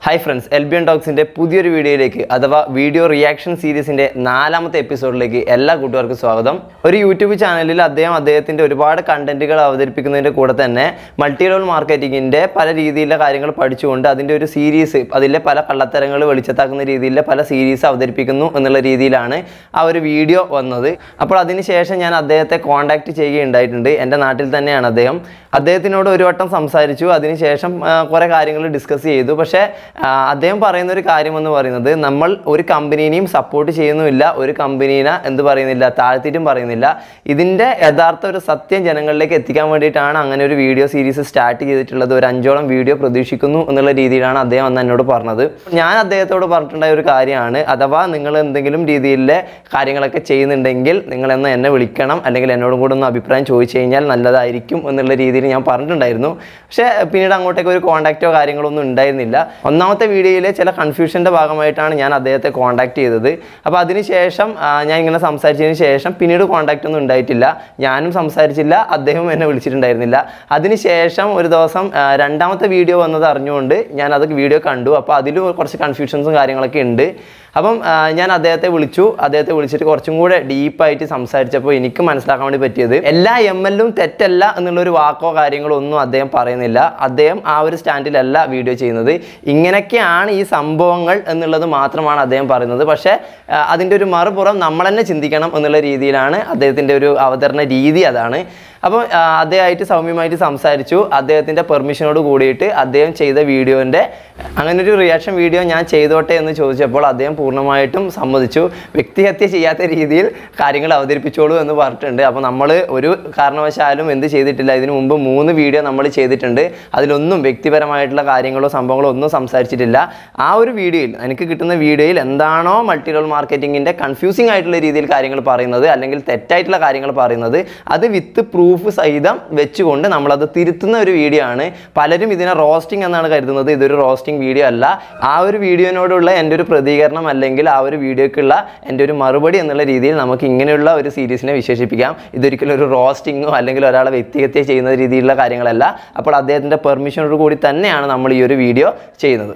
hi friends എൽബിയൻ ടോക്സിൻ്റെ പുതിയൊരു വീഡിയോയിലേക്ക് അഥവാ വീഡിയോ റിയാക്ഷൻ സീരീസിൻ്റെ നാലാമത്തെ എപ്പിസോഡിലേക്ക് എല്ലാ കൂട്ടുകാർക്കും സ്വാഗതം ഒരു യൂട്യൂബ് ചാനലിൽ അദ്ദേഹം അദ്ദേഹത്തിൻ്റെ ഒരുപാട് കണ്ടന്റുകൾ അവതരിപ്പിക്കുന്നതിൻ്റെ കൂടെ തന്നെ മൾട്ടി ലെവൽ മാർക്കറ്റിങ്ങിൻ്റെ പല രീതിയിലുള്ള കാര്യങ്ങൾ പഠിച്ചുകൊണ്ട് അതിൻ്റെ ഒരു സീരീസ് അതിലെ പല കള്ളത്തരങ്ങൾ വെളിച്ചത്താക്കുന്ന രീതിയിലെ പല സീരീസ് അവതരിപ്പിക്കുന്നു എന്നുള്ള രീതിയിലാണ് ആ ഒരു വീഡിയോ വന്നത് അപ്പോൾ അതിനുശേഷം ഞാൻ അദ്ദേഹത്തെ കോൺടാക്റ്റ് ചെയ്യുകയുണ്ടായിട്ടുണ്ട് എൻ്റെ നാട്ടിൽ തന്നെയാണ് അദ്ദേഹം അദ്ദേഹത്തിനോട് ഒരു വട്ടം സംസാരിച്ചു അതിനുശേഷം ആ, കുറേ കാര്യങ്ങൾ ഡിസ്കസ് ചെയ്തു പക്ഷേ ആ, അദ്ദേഹം പറയുന്ന ഒരു കാര്യം എന്ന് പറയുന്നത് നമ്മൾ ഒരു കമ്പനീനെയും സപ്പോർട്ട് ചെയ്യുന്നുമില്ല ഒരു കമ്പനീനെ എന്ത് പറയുന്നില്ല താഴ്ത്തിയിട്ടും പറയുന്നില്ല ഇതിൻ്റെ യഥാർത്ഥ ഒരു സത്യം ജനങ്ങളിലേക്ക് എത്തിക്കാൻ വേണ്ടിയിട്ടാണ് അങ്ങനെ ഒരു വീഡിയോ സീരീസ് സ്റ്റാർട്ട് ചെയ്തിട്ടുള്ളത് ഒരു അഞ്ചോളം വീഡിയോ പ്രതീക്ഷിക്കുന്നു എന്നുള്ള രീതിയിലാണ് അദ്ദേഹം അന്ന് എന്നോട് പറഞ്ഞത് ഞാൻ അദ്ദേഹത്തോട് പറഞ്ഞിട്ടുണ്ടായ ഒരു കാര്യമാണ് അഥവാ നിങ്ങൾ എന്തെങ്കിലും രീതിയിലെ കാര്യങ്ങളൊക്കെ ചെയ്യുന്നുണ്ടെങ്കിൽ നിങ്ങളെന്ന് എന്നെ വിളിക്കണം അല്ലെങ്കിൽ എന്നോടും കൂടെ ഒന്ന് അഭിപ്രായം ചോദിച്ചു കഴിഞ്ഞാൽ നല്ലതായിരിക്കും എന്നുള്ള രീതിയിൽ ഞാൻ പറഞ്ഞിട്ടുണ്ടായിരുന്നു പക്ഷേ പിന്നീട് അങ്ങോട്ടേക്ക് ഒരു കോൺടാക്റ്റോ കാര്യങ്ങളോ ഒന്നും ഉണ്ടായിരുന്നില്ല ഒന്നാമത്തെ വീഡിയോയിലെ ചില കൺഫ്യൂഷൻ്റെ ഭാഗമായിട്ടാണ് ഞാൻ അദ്ദേഹത്തെ കോൺടാക്ട് ചെയ്തത് അപ്പോൾ അതിനുശേഷം ആ, ഞാൻ ഇങ്ങനെ സംസാരിച്ചതിന് ശേഷം പിന്നീട് കോൺടാക്റ്റ് ഒന്നും ഉണ്ടായിട്ടില്ല ഞാനും സംസാരിച്ചില്ല അദ്ദേഹം എന്നെ വിളിച്ചിട്ടുണ്ടായിരുന്നില്ല അതിനുശേഷം ഒരു ദിവസം ആ, രണ്ടാമത്തെ വീഡിയോ വന്നത് അറിഞ്ഞുകൊണ്ട് ഞാൻ അത് വീഡിയോ കണ്ടു അപ്പോൾ അതിൽ കുറച്ച് കൺഫ്യൂഷൻസും കാര്യങ്ങളൊക്കെ ഉണ്ട് അപ്പം ആ, ഞാൻ അദ്ദേഹത്തെ വിളിച്ചു അദ്ദേഹത്തെ വിളിച്ചിട്ട് കുറച്ചും കൂടെ ഡീപ്പായിട്ട് സംസാരിച്ചപ്പോൾ എനിക്ക് മനസ്സിലാക്കാൻ വേണ്ടി പറ്റിയത് എല്ലാ എം എല്ലും തെറ്റല്ല എന്നുള്ളൊരു വാക്കോ കാര്യങ്ങളോ ഒന്നും അദ്ദേഹം പറയുന്നില്ല അദ്ദേഹം ആ ഒരു സ്റ്റാൻഡിലല്ല വീഡിയോ ചെയ്യുന്നത് ഇങ്ങനെയൊക്കെയാണ് ഈ സംഭവങ്ങൾ എന്നുള്ളത് മാത്രമാണ് അദ്ദേഹം പറയുന്നത് പക്ഷേ ആ, അതിൻ്റെ ഒരു മറുപുറം നമ്മൾ തന്നെ ചിന്തിക്കണം എന്നുള്ള രീതിയിലാണ് അദ്ദേഹത്തിൻ്റെ ഒരു അവതരണ രീതി അതാണ് അപ്പോൾ ആ, അദ്ദേഹമായിട്ട് സൗമ്യമായിട്ട് സംസാരിച്ചു അദ്ദേഹത്തിൻ്റെ പെർമിഷനോട് കൂടിയിട്ട് അദ്ദേഹം ചെയ്ത വീഡിയോൻ്റെ അങ്ങനെ ഒരു റിയാക്ഷൻ വീഡിയോ ഞാൻ ചെയ്തോട്ടെ എന്ന് ചോദിച്ചപ്പോൾ അദ്ദേഹം പൂർണ്ണമായിട്ടും സമ്മതിച്ചു വ്യക്തിഹത്യ ചെയ്യാത്ത രീതിയിൽ കാര്യങ്ങൾ അവതരിപ്പിച്ചോളൂ എന്ന് പറഞ്ഞിട്ടുണ്ട് അപ്പോൾ നമ്മൾ ഒരു കാരണവശാലും എന്ത് ചെയ്തിട്ടില്ല ഇതിനു മുമ്പ് മൂന്ന് വീഡിയോ നമ്മൾ ചെയ്തിട്ടുണ്ട് അതിലൊന്നും വ്യക്തിപരമായിട്ടുള്ള കാര്യങ്ങളോ സംഭവങ്ങളോ ഒന്നും സംസാരിച്ചിട്ടില്ല ആ ഒരു വീഡിയോയിൽ എനിക്ക് കിട്ടുന്ന വീഡിയോയിൽ എന്താണോ മൾട്ടി ലെവൽ മാർക്കറ്റിങ്ങിൻ്റെ കൺഫ്യൂസിംഗ് ആയിട്ടുള്ള രീതിയിൽ കാര്യങ്ങൾ പറയുന്നത് അല്ലെങ്കിൽ തെറ്റായിട്ടുള്ള കാര്യങ്ങൾ പറയുന്നത് അത് വിത്ത് പ്രൂഫ് സഹിതം വെച്ചുകൊണ്ട് നമ്മളത് തിരുത്തുന്ന ഒരു വീഡിയോ ആണ് പലരും ഇതിനെ റോസ്റ്റിംഗ് എന്നാണ് കരുതുന്നത് ഇതൊരു റോസ്റ്റിംഗ് വീഡിയോ അല്ല ആ ഒരു വീഡിയോനോടുള്ള എൻ്റെ ഒരു പ്രതികരണം അല്ലെങ്കിൽ ആ ഒരു വീഡിയോക്കുള്ള എൻ്റെ ഒരു മറുപടി എന്നുള്ള രീതിയിൽ നമുക്ക് ഇങ്ങനെയുള്ള ഒരു സീരീസിനെ വിശേഷിപ്പിക്കാം ഇതൊരിക്കലും ഒരു റോസ്റ്റിങ്ങോ അല്ലെങ്കിൽ ഒരാളെ വ്യക്തിഹത്യ ചെയ്യുന്ന രീതിയിലുള്ള കാര്യങ്ങളല്ല അപ്പോൾ അദ്ദേഹത്തിൻ്റെ പെർമിഷനോട് കൂടി തന്നെയാണ് നമ്മൾ ഈ ഒരു വീഡിയോ ചെയ്യുന്നത്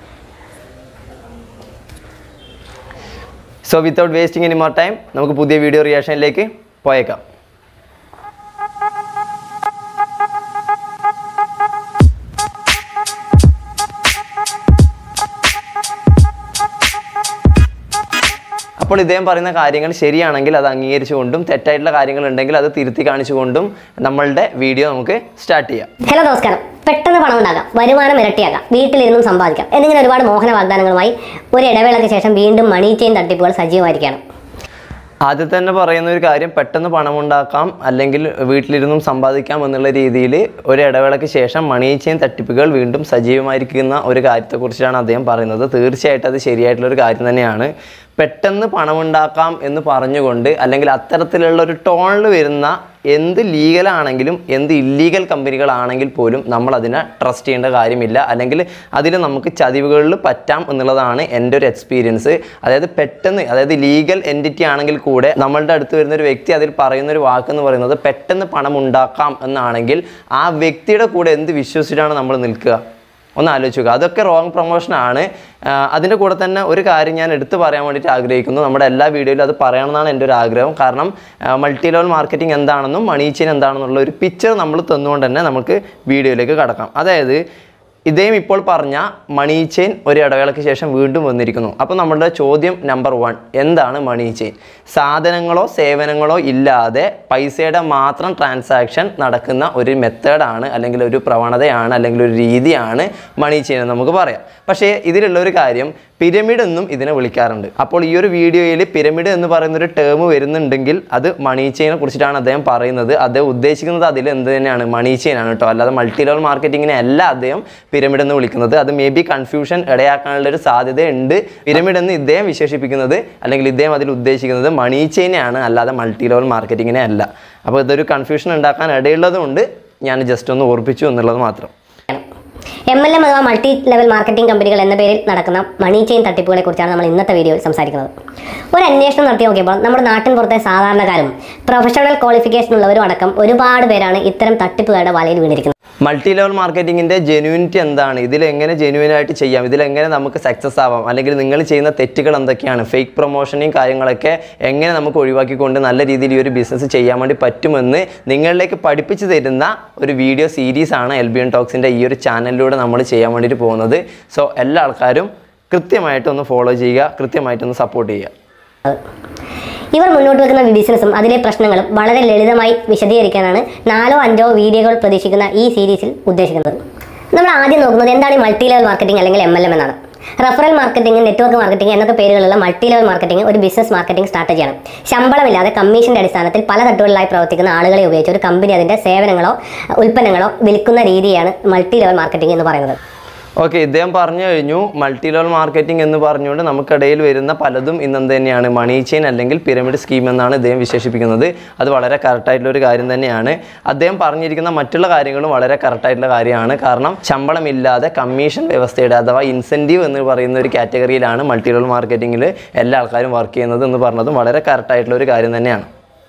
so without wasting any more time നമുക്ക് പുതിയ വീഡിയോ റിയാക്ഷനിലേക്ക് പോയേക്കാം അപ്പോൾ ഇദ്ദേഹം പറയുന്ന കാര്യങ്ങൾ ശരിയാണെങ്കിൽ അത് അംഗീകരിച്ചുകൊണ്ടും തെറ്റായിട്ടുള്ള കാര്യങ്ങൾ ഉണ്ടെങ്കിൽ അത് തിരുത്തി കാണിച്ചുകൊണ്ടും നമ്മളുടെ വീഡിയോ നമുക്ക് സ്റ്റാർട്ട് ചെയ്യാം ഹലോ നമസ്കാരം പെട്ടെന്ന് പണം ഉണ്ടാക്കാം വരുമാനം ഇരട്ടിയാക്കാം വീട്ടിലിരുന്നും സമ്പാദിക്കാം എന്നിങ്ങനെ ഒരുപാട് മോഹന വാഗ്ദാനങ്ങളുമായി ഒരു ഇടവേളയ്ക്ക് ശേഷം വീണ്ടും മണി ചെയിൻ തട്ടിപ്പുകൾ സജീവമായിരിക്കുകയാണ് ആദ്യം തന്നെ പറയുന്ന ഒരു കാര്യം പെട്ടെന്ന് പണമുണ്ടാക്കാം അല്ലെങ്കിൽ വീട്ടിലിരുന്നും സമ്പാദിക്കാം എന്നുള്ള രീതിയിൽ ഒരു ഇടവേളയ്ക്ക് ശേഷം മണി ചെയിൻ തട്ടിപ്പുകൾ വീണ്ടും സജീവമായിരിക്കുന്ന ഒരു കാര്യത്തെക്കുറിച്ചാണ് അദ്ദേഹം പറയുന്നത് തീർച്ചയായിട്ടും അത് ശരിയായിട്ടുള്ള ഒരു കാര്യം തന്നെയാണ് പെട്ടെന്ന് പണമുണ്ടാക്കാം എന്ന് പറഞ്ഞുകൊണ്ട് അല്ലെങ്കിൽ അത്തരത്തിലുള്ള ഒരു ടോണിൽ വരുന്ന എന്ത് ലീഗലാണെങ്കിലും എന്ത് ഇല്ലീഗൽ കമ്പനികളാണെങ്കിൽ പോലും നമ്മൾ അതിനെ ട്രസ്റ്റ് ചെയ്യേണ്ട കാര്യമില്ല അല്ലെങ്കിൽ അതിൽ നമുക്ക് ചതിവുകളിൽ പറ്റാം എന്നുള്ളതാണ് എൻ്റെ ഒരു എക്സ്പീരിയൻസ് അതായത് പെട്ടെന്ന് അതായത് ലീഗൽ എൻറ്റിറ്റി ആണെങ്കിൽ കൂടെ നമ്മളുടെ അടുത്ത് വരുന്ന ഒരു വ്യക്തി അതിൽ പറയുന്ന ഒരു വാക്ക് എന്ന് പറയുന്നത് പെട്ടെന്ന് പണം ഉണ്ടാക്കാം എന്നാണെങ്കിൽ ആ വ്യക്തിയുടെ കൂടെ എന്ത് വിശ്വസിച്ചിട്ടാണ് നമ്മൾ നിൽക്കുക ഒന്ന് ആലോചിക്കുക അതൊക്കെ റോങ് പ്രൊമോഷനാണ് അതിൻ്റെ കൂടെ തന്നെ ഒരു കാര്യം ഞാൻ എടുത്തു പറയാൻ വേണ്ടിയിട്ട് ആഗ്രഹിക്കുന്നു നമ്മുടെ എല്ലാ വീഡിയോയിലും അത് പറയണമെന്നാണ് എൻ്റെ ഒരു ആഗ്രഹം കാരണം മൾട്ടി ലെവൽ മാർക്കറ്റിംഗ് എന്താണെന്നും മണി ചെയിൻ എന്താണെന്നുള്ള ഒരു പിക്ചർ നമ്മൾ തന്നുകൊണ്ട് തന്നെ നമുക്ക് വീഡിയോയിലേക്ക് കടക്കാം അതായത് ഇദ്ദേഹം ഇപ്പോൾ പറഞ്ഞ മണി ചെയിൻ ഒരു ഇടവേളയ്ക്ക് ശേഷം വീണ്ടും വന്നിരിക്കുന്നു അപ്പോൾ നമ്മളുടെ ചോദ്യം നമ്പർ വൺ എന്താണ് മണി ചെയിൻ സാധനങ്ങളോ സേവനങ്ങളോ ഇല്ലാതെ പൈസയുടെ മാത്രം ട്രാൻസാക്ഷൻ നടക്കുന്ന ഒരു മെത്തേഡാണ് അല്ലെങ്കിൽ ഒരു പ്രവണതയാണ് അല്ലെങ്കിൽ ഒരു രീതിയാണ് മണി ചെയിൻ എന്ന് നമുക്ക് പറയാം പക്ഷേ ഇതിലുള്ള ഒരു കാര്യം പിരമിഡ് എന്നും ഇതിനെ വിളിക്കാറുണ്ട് അപ്പോൾ ഈ ഒരു വീഡിയോയിൽ പിരമിഡ് എന്ന് പറയുന്ന ഒരു ടേം വരുന്നുണ്ടെങ്കിൽ അത് മണി ചെയിനെ കുറിച്ചിട്ടാണ് അദ്ദേഹം പറയുന്നത് അദ്ദേഹം ഉദ്ദേശിക്കുന്നത് അതിൽ എന്ത് തന്നെയാണ് മണി ചെയിൻ ആണ് കേട്ടോ അല്ലാതെ മൾട്ടി ലെവൽ മാർക്കറ്റിങ്ങിനെ അല്ല അദ്ദേഹം പിരമിഡ് എന്ന് വിളിക്കുന്നത് അത് മേ ബി കൺഫ്യൂഷൻ ഇടയാക്കാനുള്ള ഒരു സാധ്യത ഉണ്ട് പിരമിഡ് എന്ന് ഇദ്ദേഹം വിശേഷിപ്പിക്കുന്നത് അല്ലെങ്കിൽ ഇദ്ദേഹം അതിൽ ഉദ്ദേശിക്കുന്നത് മണി ചെയിനെയാണ് അല്ലാതെ മൾട്ടി ലെവൽ മാർക്കറ്റിങ്ങിനെ അല്ല അപ്പോൾ ഇതൊരു കൺഫ്യൂഷൻ ഉണ്ടാക്കാൻ ഇടയുള്ളതുകൊണ്ട് ഞാൻ ജസ്റ്റ് ഒന്ന് ഓർപ്പിച്ചു എന്നുള്ളത് മാത്രം എം എൽ എം അഥവാ മൾട്ടി ലെവൽ മാർക്കറ്റിംഗ് കമ്പനികൾ എന്ന പേരിൽ നടക്കുന്ന മണി ചെയിൻ തട്ടിപ്പുകളെ കുറിച്ചാണ് നമ്മൾ ഇന്നത്തെ വീഡിയോയിൽ സംസാരിക്കുന്നത് ഒരു അന്വേഷണം നടത്തി നോക്കിയപ്പോൾ നമ്മുടെ നാട്ടിൻ പുറത്തെ സാധാരണക്കാരും പ്രൊഫഷണൽ ക്വാളിഫിക്കേഷൻ ഉള്ളവരും അടക്കം ഒരുപാട് പേരാണ് ഇത്തരം തട്ടിപ്പുകാരുടെ വലയിൽ വീണിരിക്കുന്നത് മൾട്ടി ലെവൽ മാർക്കറ്റിങ്ങിൻ്റെ ജെന്യൂനിറ്റി എന്താണ് ഇതിൽ എങ്ങനെ ജെന്യൂൻ ആയിട്ട് ചെയ്യാം ഇതിൽ എങ്ങനെ നമുക്ക് സക്സസ് ആവാം അല്ലെങ്കിൽ നിങ്ങൾ ചെയ്യുന്ന തെറ്റുകൾ എന്തൊക്കെയാണ് ഫേക്ക് പ്രൊമോഷനെയും കാര്യങ്ങളൊക്കെ എങ്ങനെ നമുക്ക് ഒഴിവാക്കിക്കൊണ്ട് നല്ല രീതിയിൽ ഈ ഒരു ബിസിനസ് ചെയ്യാൻ വേണ്ടി പറ്റുമെന്ന് നിങ്ങളിലേക്ക് പഠിപ്പിച്ചു തരുന്ന ഒരു വീഡിയോ സീരീസ് ആണ് എൽ ബി എൻ ടോക്സിൻ്റെ ഈ ഒരു ചാനലിലൂടെ നമ്മൾ ചെയ്യാൻ വേണ്ടിയിട്ട് പോകുന്നത് സോ എല്ലാ ആൾക്കാരും കൃത്യമായിട്ടൊന്ന് ഫോളോ ചെയ്യുക കൃത്യമായിട്ടൊന്ന് സപ്പോർട്ട് ചെയ്യുക ഇവർ മുന്നോട്ട് വെക്കുന്ന ബിസിനസ്സും അതിലെ പ്രശ്നങ്ങളും വളരെ ലളിതമായി വിശദീകരിക്കാനാണ് നാലോ അഞ്ചോ വീഡിയോകൾ പ്രതീക്ഷിക്കുന്ന ഈ സീരീസിൽ ഉദ്ദേശിക്കുന്നത് നമ്മൾ ആദ്യം നോക്കുന്നത് എന്താണ് ഈ മൾട്ടി ലെവൽ മാർക്കറ്റിംഗ് അല്ലെങ്കിൽ എം എൽ എം എന്നാണ് റഫറൽ മാർക്കറ്റിംഗ് നെറ്റ്വർക്ക് മാർക്കറ്റിംഗ് എന്നൊക്കെ പേരുകളുള്ള മൾട്ടി ലെവൽ മാർക്കറ്റിംഗ് ഒരു ബിസിനസ് മാർക്കറ്റിംഗ് സ്ട്രാറ്റജിയാണ് ശമ്പളമില്ലാതെ കമ്മീഷന്റെ അടിസ്ഥാനത്തിൽ പല തട്ടുകളിലായി പ്രവർത്തിക്കുന്ന ആളുകളെ ഉപയോഗിച്ച് ഒരു കമ്പനി അതിന്റെ സേവനങ്ങളോ ഉൽപ്പന്നങ്ങളോ വിൽക്കുന്ന രീതിയാണ് മൾട്ടി ലെവൽ മാർക്കറ്റിംഗ് എന്ന് പറയുന്നത് ഓക്കെ ഇദ്ദേഹം പറഞ്ഞു കഴിഞ്ഞു മൾട്ടി ലെവൽ മാർക്കറ്റിംഗ് എന്ന് പറഞ്ഞുകൊണ്ട് നമുക്കിടയിൽ വരുന്ന പലതും ഇന്നെന്ത് തന്നെയാണ് മണി ചെയിൻ അല്ലെങ്കിൽ പിരമിഡ് സ്കീം എന്നാണ് ഇദ്ദേഹം വിശേഷിപ്പിക്കുന്നത് അത് വളരെ കറക്റ്റായിട്ടുള്ള ഒരു കാര്യം തന്നെയാണ് അദ്ദേഹം പറഞ്ഞിരിക്കുന്ന മറ്റുള്ള കാര്യങ്ങളും വളരെ കറക്റ്റായിട്ടുള്ള കാര്യമാണ് കാരണം ശമ്പളമില്ലാതെ കമ്മീഷൻ വ്യവസ്ഥയുടെ അഥവാ ഇൻസെൻറ്റീവ് എന്ന് പറയുന്ന ഒരു കാറ്റഗറിയിലാണ് മൾട്ടി ലെവൽ മാർക്കറ്റിങ്ങിൽ എല്ലാ ആൾക്കാരും വർക്ക് ചെയ്യുന്നത് എന്ന് പറഞ്ഞതും വളരെ കറക്റ്റായിട്ടുള്ള ഒരു കാര്യം തന്നെയാണ്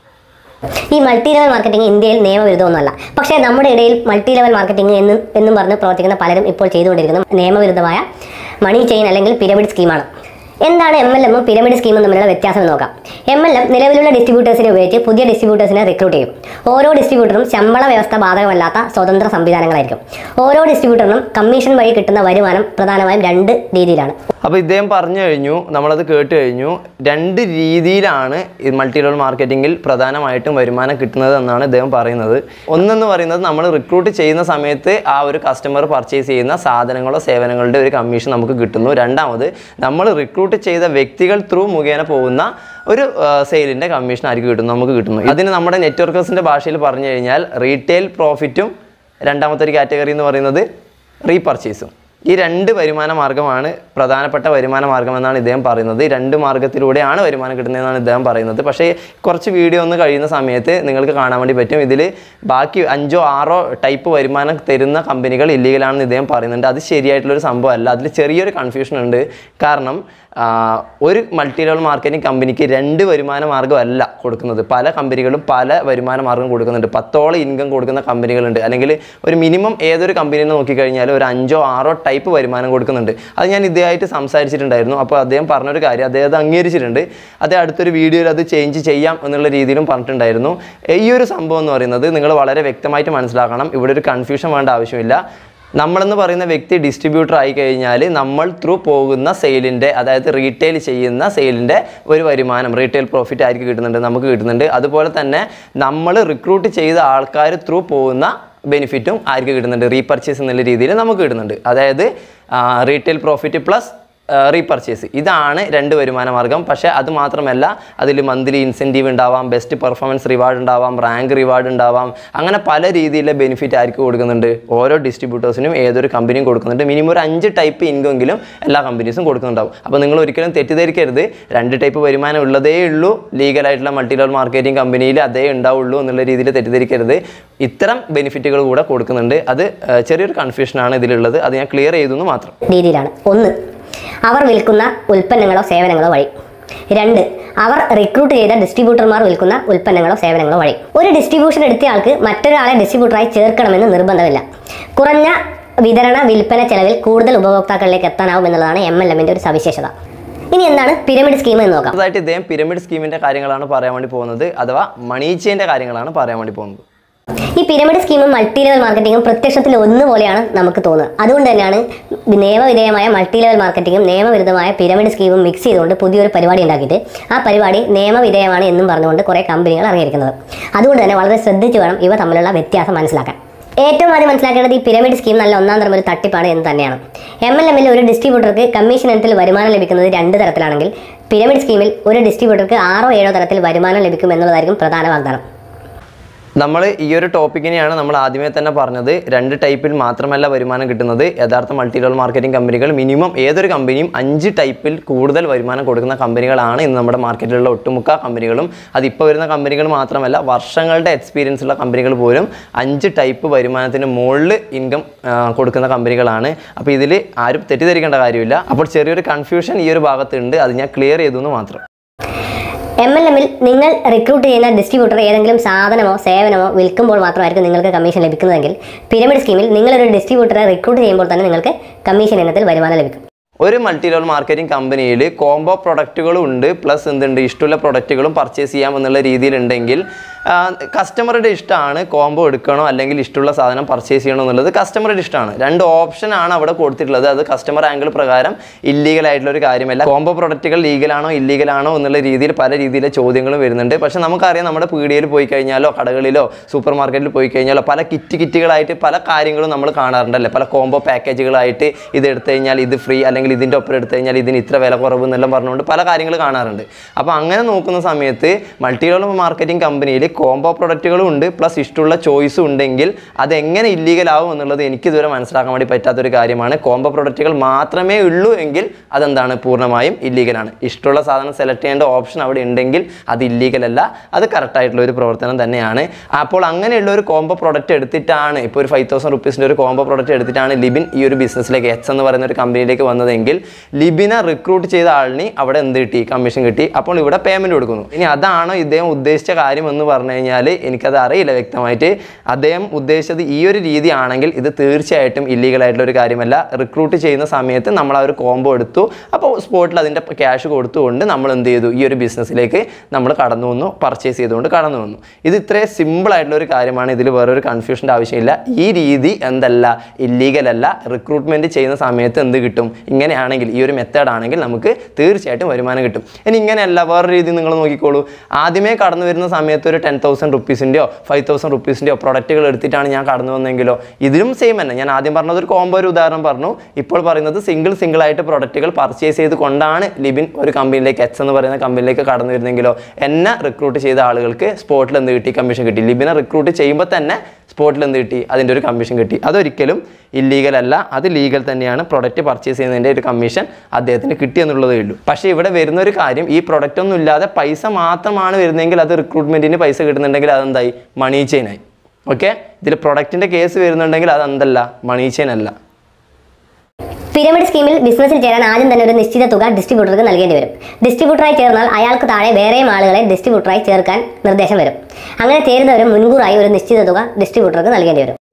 ഈ മൾട്ടി ലെവൽ മാർക്കറ്റിംഗ് ഇന്ത്യയിൽ നിയമവിരുദ്ധമൊന്നുമല്ല പക്ഷേ നമ്മുടെ ഇടയിൽ മൾട്ടി ലെവൽ മാർക്കറ്റിംഗ് എന്നും എന്നും പറഞ്ഞ് പ്രവർത്തിക്കുന്ന പലരും ഇപ്പോൾ ചെയ്തുകൊണ്ടിരിക്കുന്നത് നിയമവിരുദ്ധമായ മണി ചെയിൻ അല്ലെങ്കിൽ പിരമിഡ് സ്കീമാണ് എന്താണ് എം എൽ എമ്മും പിരമിഡ് സ്കീമും തമ്മിലുള്ള വ്യത്യാസം എന്ന് നോക്കാം എം എൽ എം നിലവിലുള്ള ഡിസ്ട്രിബ്യൂട്ടേഴ്സിനെ ഉപയോഗിച്ച് പുതിയ ഡിസ്ട്രിബ്യൂട്ടേഴ്സിനെ റിക്രൂട്ട് ചെയ്യും ഓരോ ഡിസ്ട്രിബ്യൂട്ടറും ശമ്പള വ്യവസ്ഥ ബാധകമല്ലാത്ത സ്വതന്ത്ര സംവിധാനങ്ങളായിരിക്കും ഓരോ ഡിസ്ട്രിബ്യൂട്ടറിനും കമ്മീഷൻ വഴി കിട്ടുന്ന വരുമാനം പ്രധാനമായും രണ്ട് രീതിയിലാണ് അപ്പോൾ ഇദ്ദേഹം പറഞ്ഞു കഴിഞ്ഞു നമ്മളത് കേട്ട് കഴിഞ്ഞു രണ്ട് രീതിയിലാണ് ഈ മൾട്ടി ലെവൽ മാർക്കറ്റിങ്ങിൽ പ്രധാനമായിട്ടും വരുമാനം കിട്ടുന്നത് എന്നാണ് ഇദ്ദേഹം പറയുന്നത് ഒന്നെന്ന് പറയുന്നത് നമ്മൾ റിക്രൂട്ട് ചെയ്യുന്ന സമയത്ത് ആ ഒരു കസ്റ്റമർ പർച്ചേസ് ചെയ്യുന്ന സാധനങ്ങളോ സേവനങ്ങളുടെ ഒരു കമ്മീഷൻ നമുക്ക് കിട്ടുന്നു രണ്ടാമത് നമ്മൾ റിക്രൂട്ട് ചെയ്ത വ്യക്തികൾ ത്രൂ മുഖേന പോകുന്ന ഒരു സെയിലിൻ്റെ കമ്മീഷൻ ആയിരിക്കും കിട്ടുന്നു നമുക്ക് കിട്ടുന്നു അതിന് നമ്മുടെ നെറ്റ്വർക്കേഴ്സിൻ്റെ ഭാഷയിൽ പറഞ്ഞു കഴിഞ്ഞാൽ റീറ്റെയിൽ പ്രോഫിറ്റും രണ്ടാമത്തെ ഒരു കാറ്റഗറി എന്ന് പറയുന്നത് റീപർച്ചേസും ഈ രണ്ട് വരുമാന മാർഗ്ഗമാണ് പ്രധാനപ്പെട്ട വരുമാന മാർഗ്ഗം എന്നാണ് ഇദ്ദേഹം പറയുന്നത് ഈ രണ്ട് മാർഗ്ഗത്തിലൂടെയാണ് വരുമാനം കിട്ടുന്നതെന്നാണ് ഇദ്ദേഹം പറയുന്നത് പക്ഷേ കുറച്ച് വീഡിയോ ഒന്ന് കഴിയുന്ന സമയത്ത് നിങ്ങൾക്ക് കാണാൻ വേണ്ടി പറ്റും ഇതിൽ ബാക്കി അഞ്ചോ ആറോ ടൈപ്പ് വരുമാനം തരുന്ന കമ്പനികൾ ഇല്ലീഗലാണെന്ന് ഇദ്ദേഹം പറയുന്നുണ്ട് അത് ശരിയായിട്ടുള്ളൊരു സംഭവമല്ല അതിൽ ചെറിയൊരു കൺഫ്യൂഷൻ ഉണ്ട് കാരണം ആ, ഒരു മൾട്ടി ലെവൽ മാർക്കറ്റിംഗ് കമ്പനിക്ക് രണ്ട് വരുമാന മാർഗ്ഗമല്ല കൊടുക്കുന്നത് പല കമ്പനികളും പല വരുമാന മാർഗ്ഗം കൊടുക്കുന്നുണ്ട് പത്തോളം ഇൻകം കൊടുക്കുന്ന കമ്പനികളുണ്ട് അല്ലെങ്കിൽ ഒരു മിനിമം ഏതൊരു കമ്പനിനെ നോക്കിക്കഴിഞ്ഞാലും ഒരു അഞ്ചോ ആറോ ടൈപ്പ് വരുമാനം കൊടുക്കുന്നുണ്ട് അത് ഞാൻ ഇദ്ദേഹമായിട്ട് സംസാരിച്ചിട്ടുണ്ടായിരുന്നു അപ്പോൾ അദ്ദേഹം പറഞ്ഞൊരു കാര്യം അദ്ദേഹം അത് അംഗീകരിച്ചിട്ടുണ്ട് അദ്ദേഹം അടുത്തൊരു വീഡിയോയിൽ അത് ചേഞ്ച് ചെയ്യാം എന്നുള്ള രീതിയിലും പറഞ്ഞിട്ടുണ്ടായിരുന്നു ഈ ഒരു സംഭവം എന്ന് പറയുന്നത് നിങ്ങൾ വളരെ വ്യക്തമായിട്ട് മനസ്സിലാക്കണം ഇവിടെ ഒരു കൺഫ്യൂഷൻ വേണ്ട ആവശ്യമില്ല നമ്മളെന്ന് പറയുന്ന വ്യക്തി ഡിസ്ട്രിബ്യൂട്ടർ ആയി കഴിഞ്ഞാൽ നമ്മൾ ത്രൂ പോകുന്ന സെയിലിൻ്റെ അതായത് റീറ്റെയിൽ ചെയ്യുന്ന സെയിലിൻ്റെ ഒരു വരുമാനം റീറ്റെയിൽ പ്രോഫിറ്റ് ആയിരിക്കും കിട്ടുന്നുണ്ട് നമുക്ക് കിട്ടുന്നുണ്ട് അതുപോലെ തന്നെ നമ്മൾ റിക്രൂട്ട് ചെയ്ത ആൾക്കാർ ത്രൂ പോകുന്ന ബെനിഫിറ്റും ആർക്ക് കിട്ടുന്നുണ്ട് റീപർച്ചേസ് എന്നുള്ള രീതിയിൽ നമുക്ക് കിട്ടുന്നുണ്ട് അതായത് റീറ്റെയിൽ പ്രോഫിറ്റ് പ്ലസ് റീപർച്ചേസ് ഇതാണ് രണ്ട് വരുമാന മാർഗം പക്ഷേ അത് മാത്രമല്ല അതിൽ മന്ത്ലി ഇൻസെൻറ്റീവ് ഉണ്ടാവാം ബെസ്റ്റ് പെർഫോമൻസ് റിവാർഡ് ഉണ്ടാവാം റാങ്ക് റിവാർഡ് ഉണ്ടാവാം അങ്ങനെ പല രീതിയിലെ ബെനിഫിറ്റ് ആർക്ക് കൊടുക്കുന്നുണ്ട് ഓരോ ഡിസ്ട്രിബ്യൂട്ടേഴ്സിനും ഏതൊരു കമ്പനിയും കൊടുക്കുന്നുണ്ട് മിനിമം ഒരു അഞ്ച് ടൈപ്പ് ഇൻകമെങ്കിലും എല്ലാ കമ്പനീസും കൊടുക്കുന്നുണ്ടാവും അപ്പോൾ നിങ്ങൾ ഒരിക്കലും തെറ്റിദ്ധരിക്കരുത് രണ്ട് ടൈപ്പ് വരുമാനം ഉള്ളതേ ഉള്ളൂ ലീഗലായിട്ടുള്ള മൾട്ടി ലെവൽ മാർക്കറ്റിംഗ് കമ്പനിയിൽ അതേ ഉണ്ടാവുള്ളൂ എന്നുള്ള രീതിയിൽ തെറ്റിദ്ധരിക്കരുത് ഇത്തരം ബെനിഫിറ്റുകൾ കൂടെ കൊടുക്കുന്നുണ്ട് അത് ആ, ചെറിയൊരു കൺഫ്യൂഷനാണ് ഇതിലുള്ളത് അത് ഞാൻ ക്ലിയർ ചെയ്തു എന്ന് മാത്രം രീതിയിലാണ് ഒന്ന് അവർ വിൽക്കുന്ന ഉൽപ്പന്നങ്ങളോ സേവനങ്ങളോ വഴി രണ്ട് അവർ റിക്രൂട്ട് ചെയ്ത ഡിസ്ട്രിബ്യൂട്ടർമാർ വിൽക്കുന്ന ഉൽപ്പന്നങ്ങളോ സേവനങ്ങളോ വഴി ഒരു ഡിസ്ട്രിബ്യൂഷൻ എടുത്തയാൾക്ക് മറ്റൊരാളെ ഡിസ്ട്രിബ്യൂട്ടറായി ചേർക്കണമെന്ന് നിർബന്ധമില്ല കുറഞ്ഞ വിതരണ വിൽപ്പന ചെലവിൽ കൂടുതൽ ഉപഭോക്താക്കളിലേക്ക് എത്താനാവും എന്നുള്ളതാണ് എം എൽ എമ്മിന്റെ ഒരു സവിശേഷത ഇനി എന്താണ് പിരമിഡ് സ്കീം എന്ന് നോക്കാം അടുത്തതായിട്ട് ഇദ്ദേഹം പിരമിഡ് സ്കീമിന്റെ കാര്യങ്ങളാണ് പറയാൻ വേണ്ടി പോകുന്നത് അഥവാ മണീച്ചേന്റെ കാര്യങ്ങളാണ് പറയാൻ വേണ്ടി പോകുന്നത് ഈ പിരമിഡ് സ്കീമും മൾട്ടി ലെവൽ മാർക്കറ്റിംഗും പ്രത്യക്ഷത്തിൽ ഒന്നുപോലെയാണ് നമുക്ക് തോന്നുന്നത് അതുകൊണ്ട് തന്നെയാണ് നിയമവിധേയമായ മൾട്ടി ലെവൽ മാർക്കറ്റിംഗും നിയമവിരുദ്ധമായ പിരമിഡ് സ്കീമും മിക്സ് ചെയ്തുകൊണ്ട് പുതിയൊരു പരിപാടി ഉണ്ടാക്കിയിട്ട് ആ പരിപാടി നിയമവിധേയമാണ് എന്നും പറഞ്ഞുകൊണ്ട് കുറേ കമ്പനികൾ ഇറങ്ങിയിരിക്കുന്നത് അതുകൊണ്ട് തന്നെ വളരെ ശ്രദ്ധിച്ച് വേണം ഇവ തമ്മിലുള്ള വ്യത്യാസം മനസ്സിലാക്കാൻ ഏറ്റവും ആദ്യം മനസ്സിലാക്കേണ്ടത് ഈ പിരമിഡ് സ്കീം നല്ല ഒന്നാം തരം ഒരു തട്ടിപ്പാണ് എന്ന് തന്നെയാണ് എം എൽ എമ്മിൽ ഒരു ഡിസ്ട്രിബ്യൂട്ടർക്ക് കമ്മീഷൻ ഇനത്തിൽ വരുമാനം ലഭിക്കുന്നത് രണ്ട് തരത്തിലാണെങ്കിൽ പിരമിഡ് സ്കീമിൽ ഒരു ഡിസ്ട്രിബ്യൂട്ടർക്ക് ആറോ ഏഴോ തരത്തിൽ വരുമാനം ലഭിക്കും എന്നുള്ളതായിരിക്കും പ്രധാന വാഗ്ദാനം നമ്മൾ ഈ ഒരു ടോപ്പിക്കിനെയാണ് നമ്മൾ ആദ്യമേ തന്നെ പറഞ്ഞത് രണ്ട് ടൈപ്പിൽ മാത്രമല്ല വരുമാനം കിട്ടുന്നത് യഥാർത്ഥ മൾട്ടി ലെവൽ മാർക്കറ്റിംഗ് കമ്പനികൾ മിനിമം ഏതൊരു കമ്പനിയും അഞ്ച് ടൈപ്പിൽ കൂടുതൽ വരുമാനം കൊടുക്കുന്ന കമ്പനികളാണ് ഇന്ന് നമ്മുടെ മാർക്കറ്റിലുള്ള ഒട്ടുമുക്ക കമ്പനികളും അതിപ്പോൾ വരുന്ന കമ്പനികൾ മാത്രമല്ല വർഷങ്ങളുടെ എക്സ്പീരിയൻസ് ഉള്ള കമ്പനികൾ പോലും അഞ്ച് ടൈപ്പ് വരുമാനത്തിന് മുകളിൽ ഇൻകം കൊടുക്കുന്ന കമ്പനികളാണ് അപ്പോൾ ഇതിൽ ആരും തെറ്റിദ്ധരിക്കേണ്ട കാര്യമില്ല അപ്പോൾ ചെറിയൊരു കൺഫ്യൂഷൻ ഈ ഒരു ഭാഗത്തുണ്ട് അത് ഞാൻ ക്ലിയർ ചെയ്തു എന്ന് മാത്രം എം എൽ എമ്മിൽ നിങ്ങൾ റിക്രൂട്ട് ചെയ്യുന്ന ഡിസ്ട്രിബ്യൂട്ടർ ഏതെങ്കിലും സാധനമോ സേവനമോ വിൽക്കുമ്പോൾ മാത്രമായിരിക്കും നിങ്ങൾക്ക് കമ്മീഷൻ ലഭിക്കുന്നതെങ്കിൽ പിരമിഡ് സ്കീമിൽ നിങ്ങളൊരു ഡിസ്ട്രിബ്യൂട്ടറെ റിക്രൂട്ട് ചെയ്യുമ്പോൾ തന്നെ നിങ്ങൾക്ക് കമ്മീഷൻ ഇനത്തിൽ വരുമാനം ലഭിക്കും ഒരു മൾട്ടി ലെവൽ മാർക്കറ്റിംഗ് കമ്പനിയിൽ കോംബോ പ്രൊഡക്റ്റുകളും ഉണ്ട് പ്ലസ് എന്തുണ്ട് ഇഷ്ടമുള്ള പ്രൊഡക്റ്റുകളും പർച്ചേസ് ചെയ്യാം എന്നുള്ള രീതിയിലുണ്ടെങ്കിൽ കസ്റ്റമറുടെ ഇഷ്ടമാണ് കോംബോ എടുക്കണോ അല്ലെങ്കിൽ ഇഷ്ടമുള്ള സാധനം പർച്ചേസ് ചെയ്യണോ എന്നുള്ളത് കസ്റ്റമറുടെ ഇഷ്ടമാണ് രണ്ട് ഓപ്ഷനാണ് അവിടെ കൊടുത്തിട്ടുള്ളത് അത് കസ്റ്റമർ ആംഗിൾ പ്രകാരം ഇല്ലീഗൽ ആയിട്ടുള്ള ഒരു കാര്യമല്ല കോംബോ പ്രൊഡക്റ്റുകൾ ലീഗലാണോ ഇല്ലീഗലാണോ എന്നുള്ള രീതിയിൽ പല രീതിയിലെ ചോദ്യങ്ങളും വരുന്നുണ്ട് പക്ഷെ നമുക്കറിയാം നമ്മുടെ പീടികയിൽ പോയി കഴിഞ്ഞാലോ കടകളിലോ സൂപ്പർ മാർക്കറ്റിൽ പോയി കഴിഞ്ഞാലോ പല കിറ്റ് കിറ്റുകളായിട്ട് പല കാര്യങ്ങളും നമ്മൾ കാണാറുണ്ടല്ലേ പല കോംബോ പാക്കേജുകളായിട്ട് ഇത് എടുത്തു കഴിഞ്ഞാൽ ഇത് ഫ്രീ അല്ലെങ്കിൽ ഇതിൻ്റെ ഒപ്പം എടുത്തു കഴിഞ്ഞാൽ ഇതിന് ഇത്ര വില കുറവ് എന്നെല്ലാം പറഞ്ഞുകൊണ്ട് പല കാര്യങ്ങൾ കാണാറുണ്ട് അപ്പോൾ അങ്ങനെ നോക്കുന്ന സമയത്ത് മൾട്ടി ലെവൽ മാർക്കറ്റിംഗ് കമ്പനിയിൽ കോംബോ പ്രൊഡക്റ്റുകളും ഉണ്ട് പ്ലസ് ഇഷ്ടമുള്ള ചോയ്സും ഉണ്ടെങ്കിൽ അത് എങ്ങനെ ഇല്ലീഗൽ ആവും എന്നുള്ളത് എനിക്ക് ഇതുവരെ മനസ്സിലാക്കാൻ വേണ്ടി പറ്റാത്തൊരു കാര്യമാണ് കോംബോ പ്രൊഡക്റ്റുകൾ മാത്രമേ ഉള്ളൂ എങ്കിൽ അതെന്താണ് പൂർണ്ണമായും ഇല്ലീഗലാണ് ഇഷ്ടമുള്ള സാധനം സെലക്ട് ചെയ്യേണ്ട ഓപ്ഷൻ അവിടെ ഉണ്ടെങ്കിൽ അത് ഇല്ലീഗൽ അല്ല അത് കറക്റ്റ് ആയിട്ടുള്ള ഒരു പ്രവർത്തനം തന്നെയാണ് അപ്പോൾ അങ്ങനെയുള്ള ഒരു കോംബോ പ്രൊഡക്റ്റ് എടുത്തിട്ടാണ് ഇപ്പോൾ ഒരു ഫൈവ് തൗസൻഡ് റുപ്പീസിൻ്റെ ഒരു കോംബോ പ്രൊഡക്റ്റ് എടുത്തിട്ടാണ് ലിബിൻ ഈ ഒരു ബിസിനസ്സിലേക്ക് എച്ച് എന്ന് പറയുന്ന ഒരു കമ്പനിയിലേക്ക് വന്നതെങ്കിൽ ലിബിനെ റിക്രൂട്ട് ചെയ്ത ആളിന് അവിടെ എന്ത് കിട്ടി കമ്മീഷൻ കിട്ടി അപ്പോൾ ഇവിടെ പേയ്മെൻറ്റ് കൊടുക്കുന്നു ഇനി അതാണോ ഇദ്ദേഹം ഉദ്ദേശിച്ച കാര്യം എന്ന് പറഞ്ഞു കഴിഞ്ഞാൽ എനിക്കത് അറിയില്ല വ്യക്തമായിട്ട് അദ്ദേഹം ഉദ്ദേശിച്ചത് ഈ ഒരു രീതിയാണെങ്കിൽ ഇത് തീർച്ചയായിട്ടും ഇല്ലീഗൽ ആയിട്ടുള്ള ഒരു കാര്യമല്ല റിക്രൂട്ട് ചെയ്യുന്ന സമയത്ത് നമ്മൾ ആ ഒരു കോംബോ എടുത്തു അപ്പോൾ സ്പോട്ടിൽ അതിൻ്റെ ക്യാഷ് കൊടുത്തുകൊണ്ട് നമ്മൾ എന്ത് ചെയ്തു ഈ ഒരു ബിസിനസ്സിലേക്ക് നമ്മൾ കടന്നു വന്നു പർച്ചേസ് ചെയ്തുകൊണ്ട് കടന്നു വന്നു ഇത് ഇത്രയും സിമ്പിൾ ആയിട്ടുള്ള ഒരു കാര്യമാണ് ഇതിൽ വേറൊരു കൺഫ്യൂഷൻ്റെ ആവശ്യമില്ല ഈ രീതി എന്തല്ല ഇല്ലീഗൽ അല്ല റിക്രൂട്ട്മെൻറ്റ് ചെയ്യുന്ന സമയത്ത് എന്ത് കിട്ടും ഇങ്ങനെയാണെങ്കിൽ ഈ ഒരു മെത്തേഡ് ആണെങ്കിൽ നമുക്ക് തീർച്ചയായിട്ടും വരുമാനം കിട്ടും ഇനി ഇങ്ങനെയല്ല വേറെ രീതി നിങ്ങൾ നോക്കിക്കോളൂ ആദ്യമേ കടന്നു വരുന്ന സമയത്ത് ഒരു ടെൻ തൗസൻഡ് റുപ്പീസിൻ്റെയോ ഫൈവ് തൗസൻഡ് റുപ്പീസിൻ്റെയോ പ്രൊഡക്റ്റുകൾ എടുത്തിട്ടാണ് ഞാൻ കടന്നു വന്നെങ്കിലോ ഇതിലും സെയിം തന്നെ ഞാൻ ആദ്യം പറഞ്ഞത് ഒരു കോംബോ ഒരു ഉദാഹരണം പറഞ്ഞു ഇപ്പോൾ പറയുന്നത് സിംഗിൾ സിംഗിൾ ആയിട്ട് പ്രൊഡക്റ്റുകൾ പർച്ചേസ് ചെയ്ത് കൊണ്ടാണ് ലിബിൻ ഒരു കമ്പനിയിലേക്ക് എച്ച് എന്ന് പറയുന്ന കമ്പനിയിലേക്ക് കടന്നു വരുന്നെങ്കിലോ എന്നെ റിക്രൂട്ട് ചെയ്ത ആളുകൾക്ക് സ്പോട്ടിൽ എന്ത് കിട്ടി കമ്മീഷൻ കിട്ടി ലിബിനെ റിക്രൂട്ട് ചെയ്യുമ്പോൾ തന്നെ സ്പോട്ടിൽ എന്ത് കിട്ടി അതിൻ്റെ ഒരു കമ്മീഷൻ കിട്ടി അതൊരിക്കലും ഇല്ലീഗൽ അല്ല അത് ലീഗൽ തന്നെയാണ് പ്രൊഡക്റ്റ് പർച്ചേസ് ചെയ്യുന്നതിൻ്റെ ഒരു കമ്മീഷൻ അദ്ദേഹത്തിന് കിട്ടിയെന്നുള്ളതേ ഉള്ളൂ പക്ഷേ ഇവിടെ വരുന്ന ഒരു കാര്യം ഈ പ്രൊഡക്റ്റ് ഒന്നും ഇല്ലാതെ പൈസ മാത്രമാണ് വരുന്നതെങ്കിൽ അത് റിക്രൂട്ട്മെൻറ്റിന് പൈസ കിട്ടുന്നുണ്ടെങ്കിൽ അതെന്തായി മണി ചെയിനായി ഓക്കെ ഇതിൽ പ്രൊഡക്റ്റിൻ്റെ കേസ് വരുന്നുണ്ടെങ്കിൽ അത് എന്തല്ല മണി ചെയിൻ അല്ല പിരമിഡ് സ്കീമിൽ ബിസിനസ്സിൽ ചേരാൻ ആദ്യം തന്നെ ഒരു നിശ്ചിത തുക ഡിസ്ട്രിബ്യൂട്ടർക്ക് നൽകേണ്ടി വരും ഡിസ്ട്രിബ്യൂട്ടറായി ചേർന്നാൽ അയാൾക്ക് താഴെ വേറെയും ആളുകളെ ഡിസ്ട്രിബ്യൂട്ടറായി ചേർക്കാൻ നിർദ്ദേശം വരും അങ്ങനെ ചേരുന്നവരും മുൻകൂറായി ഒരു നിശ്ചിത തുക ഡിസ്ട്രിബ്യൂട്ടർക്ക് നൽകേണ്ടി വരും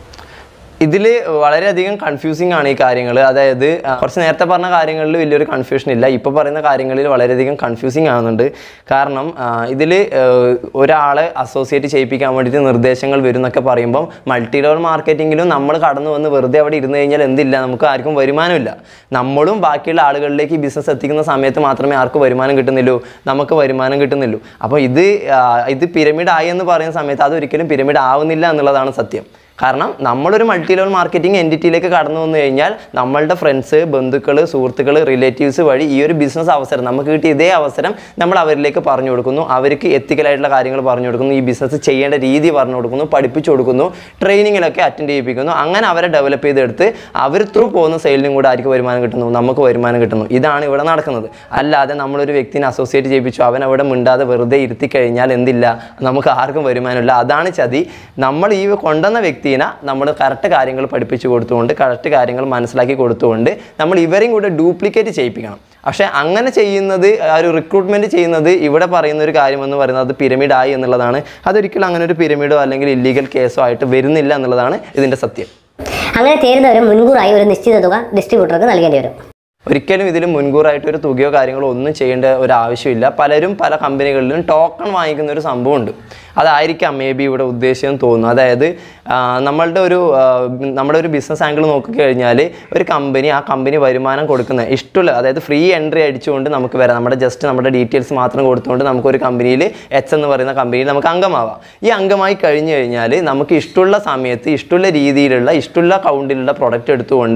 ഇതിൽ വളരെയധികം കൺഫ്യൂസിങ് ആണ് ഈ കാര്യങ്ങൾ അതായത് ആ, കുറച്ച് നേരത്തെ പറഞ്ഞ കാര്യങ്ങളിൽ വലിയൊരു കൺഫ്യൂഷൻ ഇല്ല ഇപ്പോൾ പറയുന്ന കാര്യങ്ങളിൽ വളരെയധികം കൺഫ്യൂസിങ് ആവുന്നുണ്ട് കാരണം ഇതിൽ ഒരാളെ അസോസിയേറ്റ് ചെയ്യിപ്പിക്കാൻ വേണ്ടിയിട്ട് നിർദ്ദേശങ്ങൾ വരും എന്നൊക്കെ പറയുമ്പം മൾട്ടി ലെവൽ മാർക്കറ്റിങ്ങിലും നമ്മൾ കടന്നു വന്ന് വെറുതെ അവിടെ ഇരുന്ന് കഴിഞ്ഞാൽ എന്തില്ല നമുക്ക് ആർക്കും വരുമാനമില്ല നമ്മളും ബാക്കിയുള്ള ആളുകളിലേക്ക് ഈ ബിസിനസ് എത്തിക്കുന്ന സമയത്ത് മാത്രമേ ആർക്ക് വരുമാനം കിട്ടുന്നില്ലൂ നമുക്ക് വരുമാനം കിട്ടുന്നില്ലൂ അപ്പോൾ ഇത് ആ, ഇത് പിരമിഡ് ആയി എന്ന് പറയുന്ന സമയത്ത് അതൊരിക്കലും പിരമിഡ് ആവുന്നില്ല എന്നുള്ളതാണ് സത്യം കാരണം നമ്മളൊരു മൾട്ടി ലെവൽ മാർക്കറ്റിംഗ് എൻറ്റിറ്റിയിലേക്ക് കടന്നു വന്നു കഴിഞ്ഞാൽ നമ്മളുടെ ഫ്രണ്ട്സ് ബന്ധുക്കൾ സുഹൃത്തുക്കൾ റിലേറ്റീവ്സ് വഴി ഈ ഒരു ബിസിനസ് അവസരം നമുക്ക് കിട്ടിയ ഇതേ അവസരം നമ്മൾ അവരിലേക്ക് പറഞ്ഞു കൊടുക്കുന്നു അവർക്ക് എത്തിക്കലായിട്ടുള്ള കാര്യങ്ങൾ പറഞ്ഞു കൊടുക്കുന്നു ഈ ബിസിനസ് ചെയ്യേണ്ട രീതി പറഞ്ഞു കൊടുക്കുന്നു പഠിപ്പിച്ചു കൊടുക്കുന്നു ട്രെയിനിങ്ങിലൊക്കെ അറ്റൻഡ് ചെയ്യിപ്പിക്കുന്നു അങ്ങനെ അവരെ ഡെവലപ്പ് ചെയ്തെടുത്ത് അവർ ത്രൂ പോകുന്ന സെയിലിനും കൂടെ ആർക്ക് വരുമാനം കിട്ടുന്നു നമുക്ക് വരുമാനം കിട്ടുന്നു ഇതാണ് ഇവിടെ നടക്കുന്നത് അല്ലാതെ നമ്മളൊരു വ്യക്തിനെ അസോസിയേറ്റ് ചെയ്യിപ്പിച്ചു അവൻ അവിടെ മിണ്ടാതെ വെറുതെ ഇരുത്തി കഴിഞ്ഞാൽ എന്തില്ല നമുക്ക് ആർക്കും വരുമാനമില്ല അതാണ് ചതി നമ്മൾ ഈ കൊണ്ടുവന്ന വ്യക്തിനെ നമ്മൾ കറക്റ്റ് കാര്യങ്ങൾ പഠിപ്പിച്ചു കൊടുത്തുകൊണ്ട് കറക്റ്റ് കാര്യങ്ങൾ മനസ്സിലാക്കി കൊടുത്തുകൊണ്ട് നമ്മൾ ഇവരെയും കൂടെ ഡ്യൂപ്ലിക്കേറ്റ് ചെയ്യിപ്പിക്കണം പക്ഷേ അങ്ങനെ ചെയ്യുന്നത് ആ ഒരു റിക്രൂട്ട്മെൻറ്റ് ചെയ്യുന്നത് ഇവിടെ പറയുന്ന ഒരു കാര്യം എന്ന് പറയുന്നത് അത് പിരമിഡ് ആയി എന്നുള്ളതാണ് അതൊരിക്കലും അങ്ങനെ ഒരു പിരമിഡോ അല്ലെങ്കിൽ ഇല്ലീഗൽ കേസോ ആയിട്ട് വരുന്നില്ല എന്നുള്ളതാണ് ഇതിൻ്റെ സത്യം അങ്ങനെ ചേരുന്നവരും മുൻകൂറായി ഒരു നിശ്ചിത തുക ഡിസ്ട്രിബ്യൂട്ടർക്ക് നൽകേണ്ടി വരും ഒരിക്കലും ഇതിൽ മുൻകൂറായിട്ട് ഒരു തുകയോ കാര്യങ്ങളോ ഒന്നും ചെയ്യേണ്ട ഒരു ആവശ്യമില്ല പലരും പല കമ്പനികളിലും ടോക്കൺ വാങ്ങിക്കുന്ന ഒരു സംഭവമുണ്ട് അതായിരിക്കാം മേ ബി ഇവിടെ ഉദ്ദേശിച്ചെന്ന് തോന്നുന്നു അതായത് ആ, നമ്മളുടെ ഒരു ആ, നമ്മുടെ ഒരു ബിസിനസ് ആംഗിൾ നോക്കിക്കഴിഞ്ഞാൽ ഒരു കമ്പനി ആ കമ്പനി വരുമാനം കൊടുക്കുന്ന ഇഷ്ടമുള്ള അതായത് ഫ്രീ എൻട്രി അടിച്ചുകൊണ്ട് നമുക്ക് വരാം നമ്മുടെ ജസ്റ്റ് നമ്മുടെ ഡീറ്റെയിൽസ് മാത്രം കൊടുത്തുകൊണ്ട് നമുക്കൊരു കമ്പനിയിൽ എച്ച് എന്ന് പറയുന്ന കമ്പനിയിൽ നമുക്ക് അംഗമാവാം ഈ അംഗമായി കഴിഞ്ഞു കഴിഞ്ഞാൽ നമുക്ക് ഇഷ്ടമുള്ള സമയത്ത് ഇഷ്ടമുള്ള രീതിയിലുള്ള ഇഷ്ടമുള്ള അക്കൗണ്ടിലുള്ള പ്രൊഡക്റ്റ് എടുത്തുകൊണ്ട്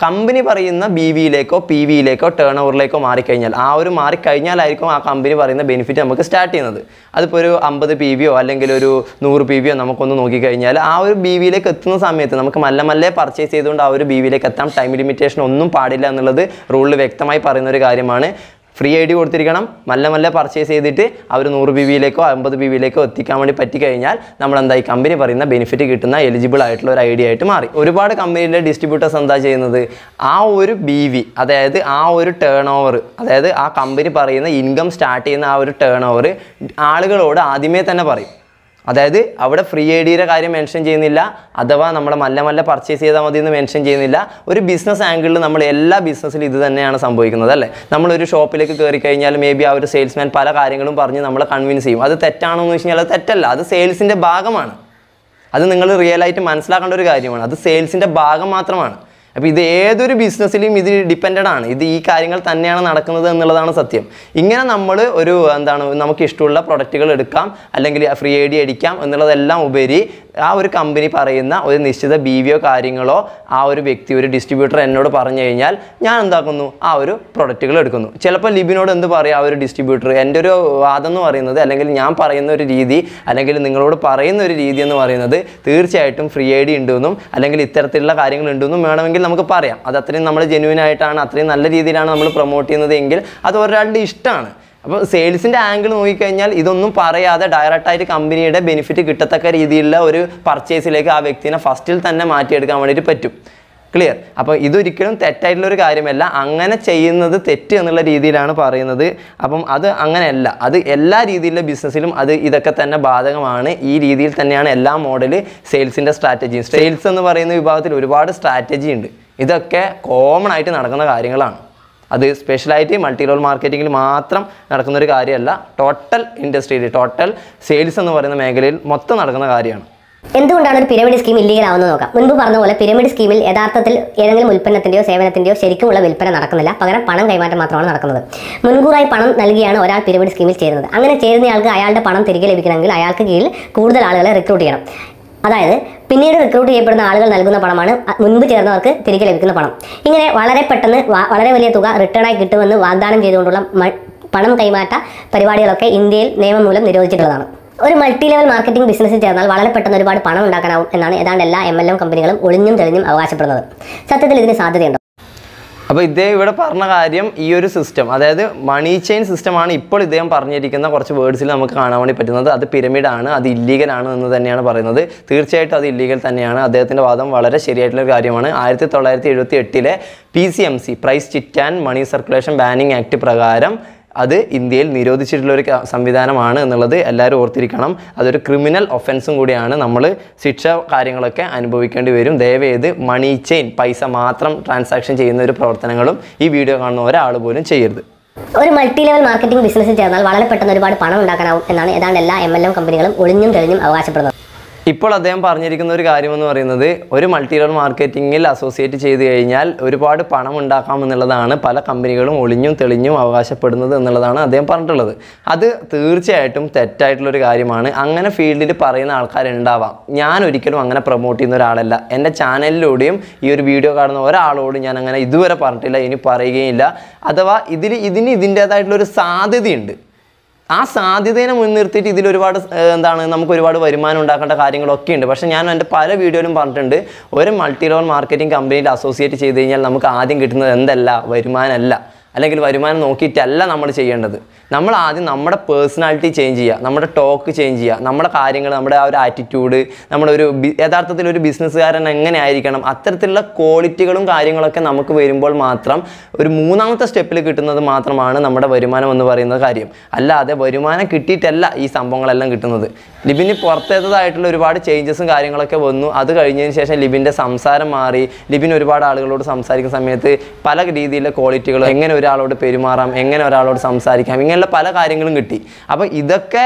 കമ്പനി പറയുന്ന ബി വിയിലേക്കോ പി വിയിലേക്കോ ടേൺ ഓവറിലേക്കോ മാറിക്കഴിഞ്ഞാൽ ആ ഒരു മാറിക്കഴിഞ്ഞാലായിരിക്കും ആ കമ്പനി പറയുന്ന ബെനിഫിറ്റ് നമുക്ക് സ്റ്റാർട്ട് ചെയ്യുന്നത് അതിപ്പോൾ ഒരു അമ്പത് പി വിയോ അല്ലെങ്കിൽ ഒരു നൂറ് പി വിയോ നമുക്കൊന്ന് നോക്കിക്കഴിഞ്ഞാൽ ആ ഒരു ബി വിയിലേക്ക് എത്തുന്ന സമയത്ത് നമുക്ക് മല്ല മല്ലേ പർച്ചേസ് ചെയ്തുകൊണ്ട് ആ ഒരു ബി വിയിലേക്ക് എത്താം ടൈം ലിമിറ്റേഷൻ ഒന്നും പാടില്ല എന്നുള്ളത് റൂളിൽ വ്യക്തമായി പറയുന്ന ഒരു കാര്യമാണ് ഫ്രീ ഐ ഡി കൊടുത്തിരിക്കണം മല്ല മല്ല പർച്ചേസ് ചെയ്തിട്ട് അവർ നൂറ് ബി വിയിലേക്കോ അമ്പത് ബി വിയിലേക്കോ എത്തിക്കാൻ വേണ്ടി പറ്റിക്കഴിഞ്ഞാൽ നമ്മൾ എന്താ ഈ കമ്പനി പറയുന്ന ബെനിഫിറ്റ് കിട്ടുന്ന എലിജിബിൾ ആയിട്ടുള്ള ഒരു ഐഡിയ ആയിട്ട് മാറി ഒരുപാട് കമ്പനിയിലെ ഡിസ്ട്രിബ്യൂട്ടേഴ്സ് എന്താ ചെയ്യുന്നത് ആ ഒരു ബി വി അതായത് ആ ഒരു ടേൺ ഓവർ അതായത് ആ കമ്പനി പറയുന്ന ഇൻകം സ്റ്റാർട്ട് ചെയ്യുന്ന ആ ഒരു ടേൺ ഓവർ ആളുകളോട് ആദ്യമേ തന്നെ പറയും അതായത് അവിടെ ഫ്രീ ഐ ഡിയുടെ കാര്യം മെൻഷൻ ചെയ്യുന്നില്ല അഥവാ നമ്മുടെ മല്ല മല്ല പർച്ചേസ് ചെയ്താൽ മതി എന്ന് മെൻഷൻ ചെയ്യുന്നില്ല ഒരു ബിസിനസ് ആംഗിളിൽ നമ്മൾ എല്ലാ ബിസിനസ്സിലും ഇത് തന്നെയാണ് സംഭവിക്കുന്നത് അല്ലേ നമ്മളൊരു ഷോപ്പിലേക്ക് കയറി കഴിഞ്ഞാൽ മേ ബി ആ ഒരു സെയിൽസ്മാൻ പല കാര്യങ്ങളും പറഞ്ഞ് നമ്മളെ കൺവിൻസ് ചെയ്യും അത് തെറ്റാണോ എന്ന് വെച്ച് കഴിഞ്ഞാൽ അത് തെറ്റല്ല അത് സെയിൽസിൻ്റെ ഭാഗമാണ് അത് നിങ്ങൾ റിയൽ ആയിട്ട് മനസ്സിലാക്കേണ്ട ഒരു കാര്യമാണ് അത് സെയിൽസിൻ്റെ ഭാഗം മാത്രമാണ് അപ്പോൾ ഇത് ഏതൊരു ബിസിനസ്സിലും ഇത് ഡിപ്പെൻഡഡ് ആണ് ഇത് ഈ കാര്യങ്ങൾ തന്നെയാണ് നടക്കുന്നത് എന്നുള്ളതാണ് സത്യം ഇങ്ങനെ നമ്മൾ ഒരു എന്താണ് നമുക്ക് ഇഷ്ടമുള്ള പ്രൊഡക്റ്റുകൾ എടുക്കാം അല്ലെങ്കിൽ ഫ്രീ ഐ ഡി അടിക്കാം എന്നുള്ളതെല്ലാം ഉപരി ആ ഒരു കമ്പനി പറയുന്ന ഒരു നിശ്ചിത ബി വിയോ കാര്യങ്ങളോ ആ ഒരു വ്യക്തി ഒരു ഡിസ്ട്രിബ്യൂട്ടർ എന്നോട് പറഞ്ഞു കഴിഞ്ഞാൽ ഞാൻ എന്താക്കുന്നു ആ ഒരു പ്രൊഡക്റ്റുകൾ എടുക്കുന്നു ചിലപ്പോൾ ലിബിനോട് എന്ത് പറയും ആ ഒരു ഡിസ്ട്രിബ്യൂട്ടർ എൻ്റെ ഒരു വാദം എന്ന് പറയുന്നത് അല്ലെങ്കിൽ ഞാൻ പറയുന്ന ഒരു രീതി അല്ലെങ്കിൽ നിങ്ങളോട് പറയുന്ന ഒരു രീതി എന്ന് പറയുന്നത് തീർച്ചയായിട്ടും ഫ്രീ ഐ ഡി ഉണ്ടെന്നും അല്ലെങ്കിൽ ഇത്തരത്തിലുള്ള കാര്യങ്ങൾ ഉണ്ടെന്നും വേണമെങ്കിൽ നമുക്ക് പറയാം അത് അത്രയും നമ്മൾ ജെന്യൂൻ ആയിട്ടാണ് അത്രയും നല്ല രീതിയിലാണ് നമ്മൾ പ്രൊമോട്ട് ചെയ്യുന്നത് എങ്കിൽ അത് ഒരാളുടെ ഇഷ്ടമാണ് അപ്പോൾ സെയിൽസിൻ്റെ ആംഗിൾ നോക്കിക്കഴിഞ്ഞാൽ ഇതൊന്നും പറയാതെ ഡയറക്റ്റായിട്ട് കമ്പനിയുടെ ബെനിഫിറ്റ് കിട്ടത്തക്ക രീതിയിലുള്ള ഒരു പർച്ചേസിലേക്ക് ആ വ്യക്തിനെ ഫസ്റ്റിൽ തന്നെ മാറ്റിയെടുക്കാൻ വേണ്ടിയിട്ട് പറ്റും ക്ലിയർ അപ്പോൾ ഇതൊരിക്കലും തെറ്റായിട്ടുള്ള ഒരു കാര്യമല്ല അങ്ങനെ ചെയ്യുന്നത് തെറ്റ് എന്നുള്ള രീതിയിലാണ് പറയുന്നത് അപ്പം അത് അങ്ങനെയല്ല അത് എല്ലാ രീതിയിലുള്ള ബിസിനസ്സിലും അത് ഇതൊക്കെ തന്നെ ബാധകമാണ് ഈ രീതിയിൽ തന്നെയാണ് എല്ലാ മോഡൽ സെയിൽസിൻ്റെ സ്ട്രാറ്റജിയും സെയിൽസ് എന്ന് പറയുന്ന വിഭാഗത്തിൽ ഒരുപാട് സ്ട്രാറ്റജി ഉണ്ട് ഇതൊക്കെ കോമൺ ആയിട്ട് നടക്കുന്ന കാര്യങ്ങളാണ് അത് സ്പെഷ്യലായിട്ട് മൾട്ടി ലെവൽ മാർക്കറ്റിങ്ങിൽ മാത്രം നടക്കുന്ന ഒരു കാര്യമല്ല ടോട്ടൽ ഇൻഡസ്ട്രിയിൽ ടോട്ടൽ സെയിൽസ് എന്ന് പറയുന്ന മേഖലയിൽ മൊത്തം നടക്കുന്ന കാര്യമാണ് എന്തുകൊണ്ടാണ് ഒരു പിരമിഡ് സ്കീം ഇല്ലീഗൽ ആവുന്നത് നോക്കാം മുൻപ് പറഞ്ഞ പോലെ പിരമിഡ് സ്കീമിൽ യഥാർത്ഥത്തിൽ ഏതെങ്കിലും ഉൽപ്പന്നത്തിന്റെയോ സേവനത്തിന്റെയോ ശരിക്കുമുള്ള വിൽപ്പന നടക്കുന്നില്ല പകരം പണം കൈമാറ്റം മാത്രമാണ് നടക്കുന്നത് മുൻകൂറായി പണം നൽകിയാണ് ഒരാൾ പിരമിഡ് സ്കീമിൽ ചേരുന്നത് അങ്ങനെ ചേരുന്നയാൾക്ക് അയാളുടെ പണം തിരികെ ലഭിക്കണമെങ്കിൽ അയാൾക്ക് കീഴിൽ കൂടുതൽ ആളുകളെ റിക്രൂട്ട് ചെയ്യണം അതായത് പിന്നീട് റിക്രൂട്ട് ചെയ്യപ്പെടുന്ന ആളുകൾ നൽകുന്ന പണമാണ് അ- മുൻപ് ചേർന്നവർക്ക് തിരികെ ലഭിക്കുന്ന പണം ഇങ്ങനെ വളരെ പെട്ടെന്ന് വ- വളരെ വലിയ തുക റിട്ടേൺ ആയി കിട്ടുമെന്ന് വാഗ്ദാനം ചെയ്തുകൊണ്ടുള്ള മ- പണം കൈമാറ്റ പരിപാടികളൊക്കെ ഇന്ത്യയിൽ നിയമം മൂലം നിരോധിച്ചിട്ടുള്ളതാണ് ഒരു മൾട്ടി ലെവൽ മാർക്കറ്റിംഗ് ബിസിനസ്സിൽ ചേർന്നാൽ വളരെ പെട്ടെന്ന് ഒരുപാട് പണം ഉണ്ടാക്കാനാവും എന്നാണ് ഏതാണ്ട് എല്ലാ എം എൽ എം കമ്പനികളും ഒളിഞ്ഞും തെളിഞ്ഞും അവകാശപ്പെടുന്നത് സത്യത്തിൽ ഇതിന് സാധ്യതയുണ്ടോ അപ്പോൾ ഇദ്ദേഹം ഇവിടെ പറഞ്ഞ കാര്യം ഈ ഒരു സിസ്റ്റം അതായത് മണി ചെയിൻ സിസ്റ്റമാണ് ഇപ്പോൾ ഇദ്ദേഹം പറഞ്ഞിരിക്കുന്ന കുറച്ച് വേർഡ്സിൽ നമുക്ക് കാണാൻ വേണ്ടി പറ്റുന്നത് അത് പിരമിഡ് ആണ് അത് ഇല്ലീഗൽ ആണ് എന്ന് തന്നെയാണ് പറയുന്നത് തീർച്ചയായിട്ടും അത് ഇല്ലീഗൽ തന്നെയാണ് അദ്ദേഹത്തിൻ്റെ വാദം വളരെ ശരിയായിട്ടുള്ള ഒരു കാര്യമാണ് ആയിരത്തി തൊള്ളായിരത്തി എഴുപത്തി എട്ടിലെ P C M C prize chit and money circulation banning act പ്രകാരം അത് ഇന്ത്യയിൽ നിരോധിച്ചിട്ടുള്ള ഒരു ക- സംവിധാനമാണ് എന്നുള്ളത് എല്ലാവരും ഓർത്തിരിക്കണം അതൊരു ക്രിമിനൽ ഒഫൻസും കൂടിയാണ് നമ്മൾ ശിക്ഷ കാര്യങ്ങളൊക്കെ അനുഭവിക്കേണ്ടി വരും ദയവേത് മണി ചെയിൻ പൈസ മാത്രം ട്രാൻസാക്ഷൻ ചെയ്യുന്ന ഒരു പ്രവർത്തനങ്ങളും ഈ വീഡിയോ കാണുന്ന ഒരാൾ പോലും ചെയ്യരുത് ഒരു മൾട്ടി ലെവൽ മാർക്കറ്റിംഗ് ബിസിനസ്സിൽ ചേർന്നാൽ വളരെ പെട്ടെന്ന് ഒരുപാട് പണം ഉണ്ടാക്കാനാവും എന്നാണ് ഏതാണ്ട് എല്ലാ എം എൽ എം കമ്പനികളും ഒളിഞ്ഞും തെളിഞ്ഞും അവകാശപ്പെടുന്നത് ഇപ്പോൾ അദ്ദേഹം പറഞ്ഞിരിക്കുന്ന ഒരു കാര്യമെന്ന് പറയുന്നത് ഒരു മൾട്ടി ലെവൽ മാർക്കറ്റിങ്ങിൽ അസോസിയേറ്റ് ചെയ്ത് കഴിഞ്ഞാൽ ഒരുപാട് പണം ഉണ്ടാക്കാം എന്നുള്ളതാണ് പല കമ്പനികളും ഒളിഞ്ഞും തെളിഞ്ഞും അവകാശപ്പെടുന്നത് എന്നുള്ളതാണ് അദ്ദേഹം പറഞ്ഞിട്ടുള്ളത് അത് തീർച്ചയായിട്ടും തെറ്റായിട്ടുള്ളൊരു കാര്യമാണ് അങ്ങനെ ഫീൽഡിൽ പറയുന്ന ആൾക്കാരുണ്ടാവാം ഞാൻ ഒരിക്കലും അങ്ങനെ പ്രൊമോട്ട് ചെയ്യുന്ന ഒരാളല്ല എൻ്റെ ചാനലിലൂടെയും ഈ ഒരു വീഡിയോ കാണുന്ന ഒരാളോട് ഞാൻ അങ്ങനെ ഇതുവരെ പറഞ്ഞിട്ടില്ല ഇനി പറയുകയില്ല അഥവാ ഇതിൽ ഇതിന് ഇതിൻ്റേതായിട്ടുള്ളൊരു സാധ്യതയുണ്ട് ആ സാധ്യതയെ മുൻനിർത്തിയിട്ട് ഇതിൽ ഒരുപാട് ഏഹ്, എന്താണ് നമുക്ക് ഒരുപാട് വരുമാനം ഉണ്ടാക്കേണ്ട കാര്യങ്ങളൊക്കെ ഉണ്ട് പക്ഷേ ഞാൻ എൻ്റെ പല വീഡിയോയിലും പറഞ്ഞിട്ടുണ്ട് ഒരു മൾട്ടി ലെവൽ മാർക്കറ്റിംഗ് കമ്പനിയിൽ അസോസിയേറ്റ് ചെയ്ത് കഴിഞ്ഞാൽ നമുക്ക് ആദ്യം കിട്ടുന്നത് എന്തല്ല വരുമാനമല്ല അല്ലെങ്കിൽ വരുമാനം നോക്കിയിട്ടല്ല നമ്മൾ ചെയ്യേണ്ടത് നമ്മൾ ആദ്യം നമ്മുടെ പേഴ്സണാലിറ്റി ചേഞ്ച് ചെയ്യുക നമ്മുടെ ടോക്ക് ചേഞ്ച് ചെയ്യുക നമ്മുടെ കാര്യങ്ങൾ നമ്മുടെ ആ ഒരു ആറ്റിറ്റ്യൂഡ് നമ്മുടെ ഒരു ബി- യഥാർത്ഥത്തിൽ ഒരു ബിസിനസ്സുകാരൻ എങ്ങനെ ആയിരിക്കണം അത്തരത്തിലുള്ള ക്വാളിറ്റികളും കാര്യങ്ങളൊക്കെ നമുക്ക് വരുമ്പോൾ മാത്രം ഒരു മൂന്നാമത്തെ സ്റ്റെപ്പിൽ കിട്ടുന്നത് മാത്രമാണ് നമ്മുടെ വരുമാനം എന്ന് പറയുന്ന കാര്യം അല്ലാതെ വരുമാനം കിട്ടിയിട്ടല്ല ഈ സംഭവങ്ങളെല്ലാം കിട്ടുന്നത് ലിബിന് പുറത്തേതായിട്ടുള്ള ഒരുപാട് ചേഞ്ചസും കാര്യങ്ങളൊക്കെ വന്നു അത് കഴിഞ്ഞതിന് ശേഷം ലിബിൻ്റെ സംസാരം മാറി ലിബിൻ ഒരുപാട് ആളുകളോട് സംസാരിക്കുന്ന സമയത്ത് പല രീതിയിലുള്ള ക്വാളിറ്റികൾ എങ്ങനെ ഒരാളോട് പെരുമാറാം എങ്ങനെ ഒരാളോട് സംസാരിക്കാം ഇങ്ങനെയുള്ള പല കാര്യങ്ങളും കിട്ടി അപ്പോൾ ഇതൊക്കെ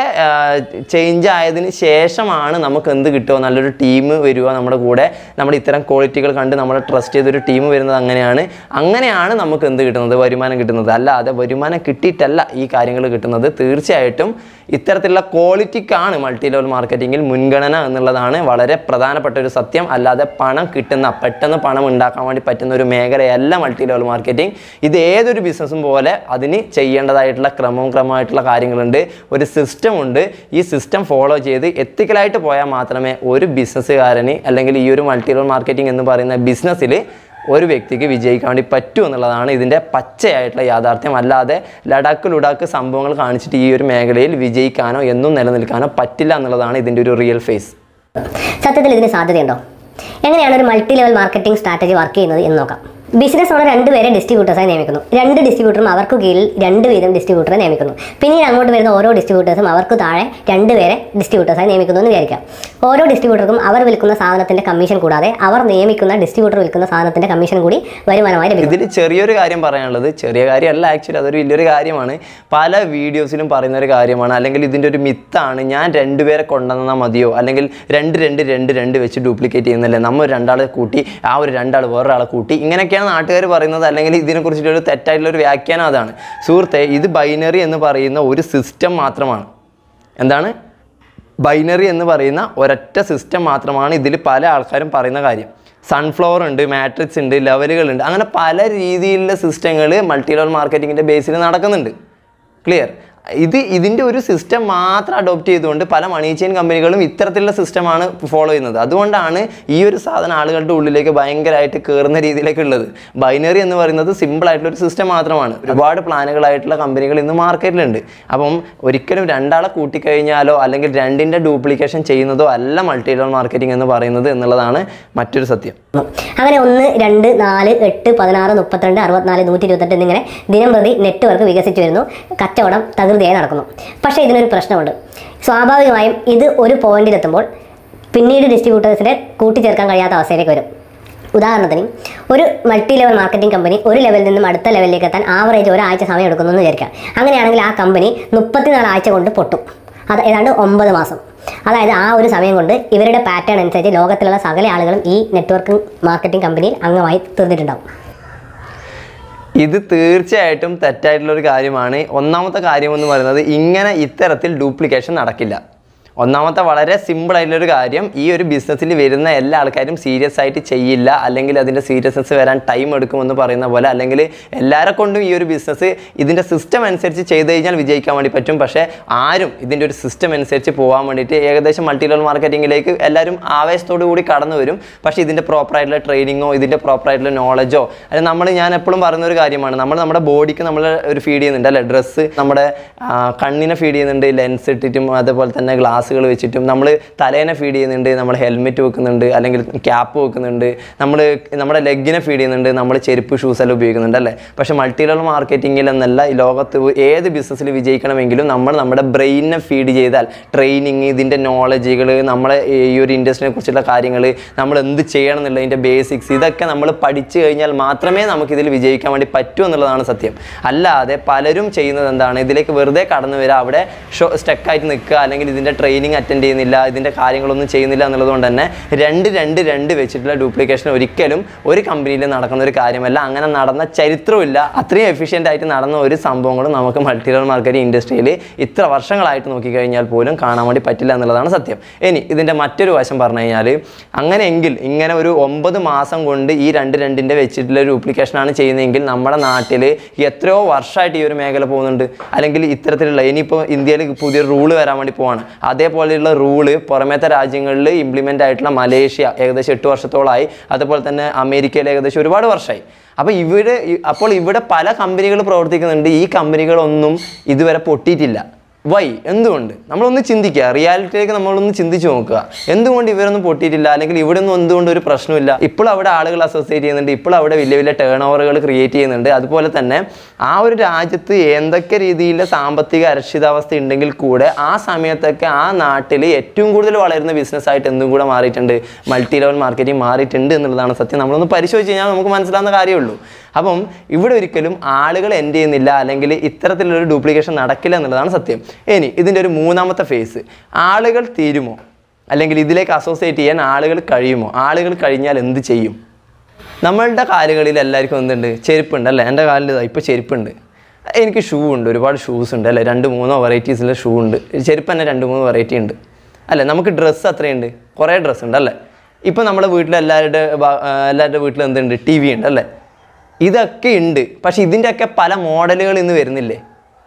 ചേഞ്ച് ആയതിന് ശേഷമാണ് നമുക്ക് എന്ത് കിട്ടുമോ നല്ലൊരു ടീം വരിക നമ്മുടെ കൂടെ നമ്മുടെ ഇത്തരം ക്വാളിറ്റികൾ കണ്ട് നമ്മളെ ട്രസ്റ്റ് ചെയ്തൊരു ടീം വരുന്നത് അങ്ങനെയാണ് അങ്ങനെയാണ് നമുക്ക് എന്ത് കിട്ടുന്നത് വരുമാനം കിട്ടുന്നത് അല്ലാതെ വരുമാനം കിട്ടിയിട്ടല്ല ഈ കാര്യങ്ങൾ കിട്ടുന്നത് തീർച്ചയായിട്ടും ഇത്തരത്തിലുള്ള ക്വാളിറ്റിക്കാണ് മൾട്ടി മൾട്ടി ലെവൽ മാർക്കറ്റിങ്ങിൽ മുൻഗണന എന്നുള്ളതാണ് വളരെ പ്രധാനപ്പെട്ട ഒരു സത്യം അല്ലാതെ പണം കിട്ടുന്ന പെട്ടെന്ന് പണം ഉണ്ടാക്കാൻ വേണ്ടി പറ്റുന്ന ഒരു മേഖലയല്ല മൾട്ടി ലെവൽ മാർക്കറ്റിംഗ് ഇത് ഏതൊരു ബിസിനസ്സും പോലെ അതിന് ചെയ്യേണ്ടതായിട്ടുള്ള ക്രമവും ക്രമമായിട്ടുള്ള കാര്യങ്ങളുണ്ട് ഒരു സിസ്റ്റം ഉണ്ട് ഈ സിസ്റ്റം ഫോളോ ചെയ്ത് എത്തിക്കലായിട്ട് പോയാൽ മാത്രമേ ഒരു ബിസിനസ്സുകാരന് അല്ലെങ്കിൽ ഈ ഒരു മൾട്ടി ലെവൽ മാർക്കറ്റിംഗ് എന്ന് പറയുന്ന ബിസിനസ്സിൽ ഒരു വ്യക്തിക്ക് വിജയിക്കാൻ വേണ്ടി പറ്റൂ എന്നുള്ളതാണ് ഇതിൻ്റെ പച്ചയായിട്ടുള്ള യാഥാർത്ഥ്യം അല്ലാതെ ലഡാക്ക് ലുഡാക്ക് സംഭവങ്ങൾ കാണിച്ചിട്ട് ഈ ഒരു മേഖലയിൽ വിജയിക്കാനോ എന്നും നിലനിൽക്കാനോ പറ്റില്ല എന്നുള്ളതാണ് ഇതിൻ്റെ ഒരു റിയൽ ഫേസ് സത്യത്തിൽ ഇതിന് സാധ്യതയുണ്ടോ എങ്ങനെയാണ് ഒരു multi level marketing strategy work ചെയ്യുന്നത് എന്ന് നോക്കാം ബിസിനസ് ഓണർ രണ്ടുപേരെ ഡിസ്ട്രിബ്യൂട്ടേഴ്സായി നിയമിക്കുന്നു രണ്ട് ഡിസ്ട്രിബ്യൂട്ടറും അവർക്ക് കീഴിൽ രണ്ട് വീതം ഡിസ്ട്രിബ്യൂട്ടറെ നിയമിക്കുന്നു പിന്നീട് അങ്ങോട്ട് വരുന്ന ഓരോ ഡിസ്ട്രിബ്യൂട്ടേഴ്സും അവർക്ക് താഴെ രണ്ടുപേരെ ഡിസ്ട്രിബ്യൂട്ടേഴ്സായി നിയമിക്കുന്നു എന്ന് വിചാരിക്കാം ഓരോ ഡിസ്ട്രിബ്യൂട്ടർക്കും അവർ വിൽക്കുന്ന സാധനത്തിന്റെ കമ്മീഷൻ കൂടാതെ അവർ നിയമിക്കുന്ന ഡിസ്ട്രിബ്യൂട്ടർ വിൽക്കുന്ന സാധനത്തിന്റെ കമ്മീഷൻ കൂടി വരുമാനമായി ലഭിക്കും ഇതിൽ ചെറിയൊരു കാര്യം പറയാനുള്ളത് ചെറിയ കാര്യമല്ല ആക്ച്വലി അതൊരു വലിയൊരു കാര്യമാണ് പല വീഡിയോസിലും പറയുന്ന ഒരു കാര്യമാണ് അല്ലെങ്കിൽ ഇതിൻ്റെ ഒരു മിത്താണ് ഞാൻ രണ്ടുപേരെ കൊണ്ടുവന്നാൽ മതിയോ അല്ലെങ്കിൽ രണ്ട് രണ്ട് രണ്ട് രണ്ട് വെച്ച് ഡ്യൂപ്ലിക്കേറ്റ് ചെയ്യുന്നില്ലേ നമ്മൾ ഒരു രണ്ടാളെ കൂട്ടി ആ ഒരു രണ്ടാൾ വേറൊരാളെ കൂട്ടി ഇങ്ങനെയൊക്കെയാണ് നാട്ടുകാർ പറയുന്നത് അല്ലെങ്കിൽ ഇതിനെക്കുറിച്ചിട്ട് ഒരു തെറ്റായിട്ടുള്ള ഒരു വ്യാഖ്യാനം അതാണ് സുഹൃത്തെ ഇത് ബൈനറി എന്ന് പറയുന്ന ഒരു സിസ്റ്റം മാത്രമാണ് എന്താണ് ബൈനറി എന്ന് പറയുന്ന ഒരൊറ്റ സിസ്റ്റം മാത്രമാണ് ഇതിൽ പല ആൾക്കാരും പറയുന്ന കാര്യം സൺഫ്ലവർ ഉണ്ട് മാട്രിക്സ് ഉണ്ട് ലെവലുകളുണ്ട് അങ്ങനെ പല രീതിയിലുള്ള സിസ്റ്റങ്ങൾ മൾട്ടി ലെവൽ മാർക്കറ്റിങ്ങിൻ്റെ ബേസിൽ നടക്കുന്നുണ്ട് ക്ലിയർ ഇത് ഇതിൻ്റെ ഒരു സിസ്റ്റം മാത്രം അഡോപ്റ്റ് ചെയ്തുകൊണ്ട് പല മണി ചെയിൻ കമ്പനികളും ഇത്തരത്തിലുള്ള സിസ്റ്റമാണ് ഫോളോ ചെയ്യുന്നത് അതുകൊണ്ടാണ് ഈ ഒരു സാധനം ആളുകളുടെ ഉള്ളിലേക്ക് ഭയങ്കരമായിട്ട് കയറുന്ന രീതിയിലേക്ക് ഉള്ളത് ബൈനറി എന്ന് പറയുന്നത് സിമ്പിൾ ആയിട്ടുള്ള ഒരു സിസ്റ്റം മാത്രമാണ് ഒരുപാട് പ്ലാനുകളായിട്ടുള്ള കമ്പനികൾ ഇന്ന് മാർക്കറ്റിലുണ്ട് അപ്പം ഒരിക്കലും രണ്ടാളെ കൂട്ടിക്കഴിഞ്ഞാലോ അല്ലെങ്കിൽ രണ്ടിൻ്റെ ഡ്യൂപ്ലിക്കേഷൻ ചെയ്യുന്നതോ അല്ല മൾട്ടി ലെവൽ മാർക്കറ്റിംഗ് എന്ന് പറയുന്നത് എന്നുള്ളതാണ് മറ്റൊരു സത്യം അങ്ങനെ ഒന്ന് രണ്ട് നാല് എട്ട് പതിനാറ് മുപ്പത്തിരണ്ട് അറുപത്തിനാല് നൂറ്റി ഇരുപത്തെട്ട് എന്നിങ്ങനെ ദിനം പ്രതി നെറ്റ്വർക്ക് വികസിച്ചു വരുന്നു കച്ചവടം തകൃതിയായി നടക്കുന്നു പക്ഷേ ഇതിനൊരു പ്രശ്നമുണ്ട് സ്വാഭാവികമായും ഇത് ഒരു പോയിന്റിലെത്തുമ്പോൾ പിന്നീട് ഡിസ്ട്രിബ്യൂട്ടേഴ്സിനെ കൂട്ടിച്ചേർക്കാൻ കഴിയാത്ത അവസ്ഥയിലേക്ക് വരും ഉദാഹരണത്തിന് ഒരു മൾട്ടി ലെവൽ മാർക്കറ്റിംഗ് കമ്പനി ഒരു ലെവലിൽ നിന്നും അടുത്ത ലെവലിലേക്ക് എത്താൻ ആവറേജ് ഒരാഴ്ച സമയം എടുക്കുന്നു എന്ന് വിചാരിക്കാം അങ്ങനെയാണെങ്കിൽ ആ കമ്പനി മുപ്പത്തിനാല് ആഴ്ച കൊണ്ട് പൊട്ടും അത് ഏതാണ്ട് ഒമ്പത് മാസം അതായത് ആ ഒരു സമയം കൊണ്ട് ഇവരുടെ പാറ്റേൺ അനുസരിച്ച് ലോകത്തിലുള്ള സകല ആളുകളും ഈ നെറ്റ്വർക്ക് മാർക്കറ്റിംഗ് കമ്പനിയിൽ അംഗമായി തീർന്നിട്ടുണ്ടാവും ഇത് തീർച്ചയായിട്ടും തെറ്റായിട്ടുള്ള ഒരു കാര്യമാണ് ഒന്നാമത്തെ കാര്യം എന്ന് പറയുന്നത് ഇങ്ങനെ ഇത്തരത്തിൽ ഡ്യൂപ്ലിക്കേഷൻ നടക്കില്ല ഒന്നാമത്തെ വളരെ സിമ്പിൾ ആയിട്ടുള്ള ഒരു കാര്യം ഈ ഒരു ബിസിനസ്സിൽ വരുന്ന എല്ലാ ആൾക്കാരും സീരിയസ് ആയിട്ട് ചെയ്യില്ല അല്ലെങ്കിൽ അതിൻ്റെ സീരിയസ്നെസ് വരാൻ ടൈം എടുക്കുമെന്ന് പറയുന്ന പോലെ അല്ലെങ്കിൽ എല്ലാവരെ കൊണ്ടും ഈ ഒരു ബിസിനസ് ഇതിൻ്റെ സിസ്റ്റം അനുസരിച്ച് ചെയ്ത് കഴിഞ്ഞാൽ വിജയിക്കാൻ വേണ്ടി പറ്റും പക്ഷേ ആരും ഇതിൻ്റെ ഒരു സിസ്റ്റം അനുസരിച്ച് പോകാൻ വേണ്ടിയിട്ട് ഏകദേശം മൾട്ടി ലെവൽ മാർക്കറ്റിങ്ങിലേക്ക് എല്ലാവരും ആവേശത്തോടു കൂടി കടന്നു വരും പക്ഷേ ഇതിൻ്റെ പ്രോപ്പറായിട്ടുള്ള ട്രെയിനിങ്ങോ ഇതിൻ്റെ പ്രോപ്പറായിട്ടുള്ള നോളജോ അല്ലെങ്കിൽ നമ്മൾ ഞാൻ എപ്പോഴും പറയുന്ന ഒരു കാര്യമാണ് നമ്മൾ നമ്മുടെ ബോഡിക്ക് നമ്മൾ ഒരു ഫീഡ് ചെയ്യുന്നുണ്ട് അല്ലേ ഡ്രസ്സ് നമ്മുടെ ആ, കണ്ണിനെ ഫീഡ് ചെയ്യുന്നുണ്ട് ലെൻസ് ഇട്ടിട്ടും അതുപോലെ തന്നെ ഗ്ലാസ്സുകൾ വെച്ചിട്ടും നമ്മൾ തലേനെ ഫീഡ് ചെയ്യുന്നുണ്ട് നമ്മൾ ഹെൽമെറ്റ് വെക്കുന്നുണ്ട് അല്ലെങ്കിൽ ക്യാപ്പ് വെക്കുന്നുണ്ട് നമ്മൾ നമ്മുടെ ലെഗിനെ ഫീഡ് ചെയ്യുന്നുണ്ട് നമ്മൾ ചെരുപ്പ് ഷൂസ് എല്ലാം ഉപയോഗിക്കുന്നുണ്ട് അല്ലേ പക്ഷേ മൾട്ടി ലെവൽ മാർക്കറ്റിങ്ങിൽ എന്നല്ല ഈ ലോകത്ത് ഏത് ബിസിനസ്സിൽ വിജയിക്കണമെങ്കിലും നമ്മൾ നമ്മുടെ ബ്രെയിനിനെ ഫീഡ് ചെയ്താൽ ട്രെയിനിങ് ഇതിൻ്റെ നോളജുകൾ നമ്മളെ ഈ ഒരു ഇൻഡസ്ട്രിനെ കുറിച്ചുള്ള കാര്യങ്ങൾ നമ്മൾ എന്ത് ചെയ്യണം എന്നുള്ളതിൻ്റെ ബേസിക്സ് ഇതൊക്കെ നമ്മൾ പഠിച്ചു കഴിഞ്ഞാൽ മാത്രമേ നമുക്കിതിൽ വിജയിക്കാൻ വേണ്ടി പറ്റൂ എന്നുള്ളതാണ് സത്യം അല്ലാതെ പലരും ചെയ്യുന്നത് എന്താണ് ഇതിലേക്ക് വെറുതെ കടന്നു വരിക അവിടെ ഷോ സ്റ്റക്കായിട്ട് നിൽക്കുക അല്ലെങ്കിൽ ഇതിൻ്റെ ട്രെയിനിങ് അറ്റൻഡ് ചെയ്യുന്നില്ല ഇതിൻ്റെ കാര്യങ്ങളൊന്നും ചെയ്യുന്നില്ല എന്നുള്ളതുകൊണ്ട് തന്നെ രണ്ട് രണ്ട് രണ്ട് വെച്ചിട്ടുള്ള ഡ്യൂപ്ലിക്കേഷൻ ഒരിക്കലും ഒരു കമ്പനിയിൽ നടക്കുന്ന ഒരു കാര്യമല്ല അങ്ങനെ നടന്ന ചരിത്രമില്ല അത്രയും എഫിഷ്യൻ്റ് ആയിട്ട് നടന്ന ഒരു സംഭവങ്ങളും നമുക്ക് മൾട്ടി ലെവൽ മാർക്കറ്റിംഗ് ഇൻഡസ്ട്രിയിൽ ഇത്ര വർഷങ്ങളായിട്ട് നോക്കിക്കഴിഞ്ഞാൽ പോലും കാണാൻ വേണ്ടി പറ്റില്ല എന്നുള്ളതാണ് സത്യം ഇനി ഇതിൻ്റെ മറ്റൊരു വശം പറഞ്ഞു കഴിഞ്ഞാൽ അങ്ങനെയെങ്കിൽ ഇങ്ങനെ ഒരു ഒമ്പത് മാസം കൊണ്ട് ഈ രണ്ട് രണ്ടിൻ്റെ വെച്ചിട്ടുള്ള ഡ്യൂപ്ലിക്കേഷനാണ് ചെയ്യുന്നതെങ്കിൽ നമ്മുടെ നാട്ടിൽ എത്രയോ വർഷമായിട്ട് ഈ ഒരു മേഖല പോകുന്നുണ്ട് അല്ലെങ്കിൽ ഇത്തരത്തിലുള്ള ഇനിയിപ്പോൾ ഇന്ത്യയിൽ പുതിയൊരു റൂള് വരാൻ വേണ്ടി പോവാണ് അതേപോലെയുള്ള റൂള് പുറമേത്തെ രാജ്യങ്ങളിൽ ഇംപ്ലിമെൻ്റ് ആയിട്ടുള്ള മലേഷ്യ ഏകദേശം എട്ട് വർഷത്തോളമായി അതുപോലെ തന്നെ അമേരിക്കയിൽ ഏകദേശം ഒരുപാട് വർഷമായി അപ്പോൾ ഇവിടെ ഈ- അപ്പോൾ ഇവിടെ പല കമ്പനികൾ പ്രവർത്തിക്കുന്നുണ്ട് ഈ കമ്പനികളൊന്നും ഇതുവരെ പൊട്ടിയിട്ടില്ല വൈ എന്തുകൊണ്ട് നമ്മളൊന്ന് ചിന്തിക്കുക റിയാലിറ്റിയിലേക്ക് നമ്മളൊന്ന് ചിന്തിച്ചു നോക്കുക എന്തുകൊണ്ട് ഇവരൊന്നും പൊട്ടിയിട്ടില്ല അല്ലെങ്കിൽ ഇവിടെ ഒന്നും എന്തുകൊണ്ട് ഒരു പ്രശ്നമില്ല ഇപ്പോൾ അവിടെ ആളുകൾ അസോസിയേറ്റ് ചെയ്യുന്നുണ്ട് ഇപ്പോൾ അവിടെ വലിയ വലിയ ടേൺ ഓവറുകൾ ക്രിയേറ്റ് ചെയ്യുന്നുണ്ട് അതുപോലെ തന്നെ ആ ഒരു രാജ്യത്ത് എന്തൊക്കെ രീതിയിലെ സാമ്പത്തിക അരക്ഷിതാവസ്ഥ ഉണ്ടെങ്കിൽ കൂടെ ആ സമയത്തൊക്കെ ആ നാട്ടിൽ ഏറ്റവും കൂടുതൽ വളരുന്ന ബിസിനസ് ആയിട്ട് എന്തും കൂടെ മാറിയിട്ടുണ്ട് മൾട്ടി ലെവൽ മാർക്കറ്റിംഗ് മാറിയിട്ടുണ്ട് എന്നുള്ളതാണ് സത്യം നമ്മളൊന്ന് പരിശോധിച്ച് കഴിഞ്ഞാൽ നമുക്ക് മനസ്സിലാവുന്ന കാര്യമുള്ളൂ അപ്പം ഇവിടെ ഒരിക്കലും ആളുകൾ എൻഡ് ചെയ്യുന്നില്ല അല്ലെങ്കിൽ ഇത്തരത്തിലൊരു ഡ്യൂപ്ലിക്കേഷൻ നടക്കില്ല എന്നുള്ളതാണ് സത്യം ഇനി ഇതിൻ്റെ ഒരു മൂന്നാമത്തെ ഫേസ് ആളുകൾ തീരുമോ അല്ലെങ്കിൽ ഇതിലേക്ക് അസോസിയേറ്റ് ചെയ്യാൻ ആളുകൾ കഴിയുമോ ആളുകൾ കഴിഞ്ഞാൽ എന്ത് ചെയ്യും നമ്മളുടെ കാലുകളിൽ എല്ലാവർക്കും എന്തുണ്ട് ചെരുപ്പുണ്ട് അല്ലേ എൻ്റെ കാലിൽ ഇതാ ഇപ്പോൾ ചെരുപ്പുണ്ട് എനിക്ക് ഷൂ ഉണ്ട് ഒരുപാട് ഷൂസ് ഉണ്ട് അല്ലേ രണ്ട് മൂന്നോ വെറൈറ്റീസിലെ ഷൂ ഉണ്ട് ചെരുപ്പ് തന്നെ രണ്ട് മൂന്ന് വെറൈറ്റി ഉണ്ട് അല്ലേ നമുക്ക് ഡ്രസ്സ് അത്രയുണ്ട് കുറേ ഡ്രസ്സ് ഉണ്ട് അല്ലേ ഇപ്പം നമ്മുടെ വീട്ടിൽ എല്ലാവരുടെ ഭാ- ആ, എല്ലാവരുടെ വീട്ടിൽ എന്തുണ്ട് ടി വി ഉണ്ട് അല്ലേ ഇതൊക്കെ ഉണ്ട് പക്ഷെ ഇതിൻ്റെയൊക്കെ പല മോഡലുകൾ ഇന്ന് വരുന്നില്ലേ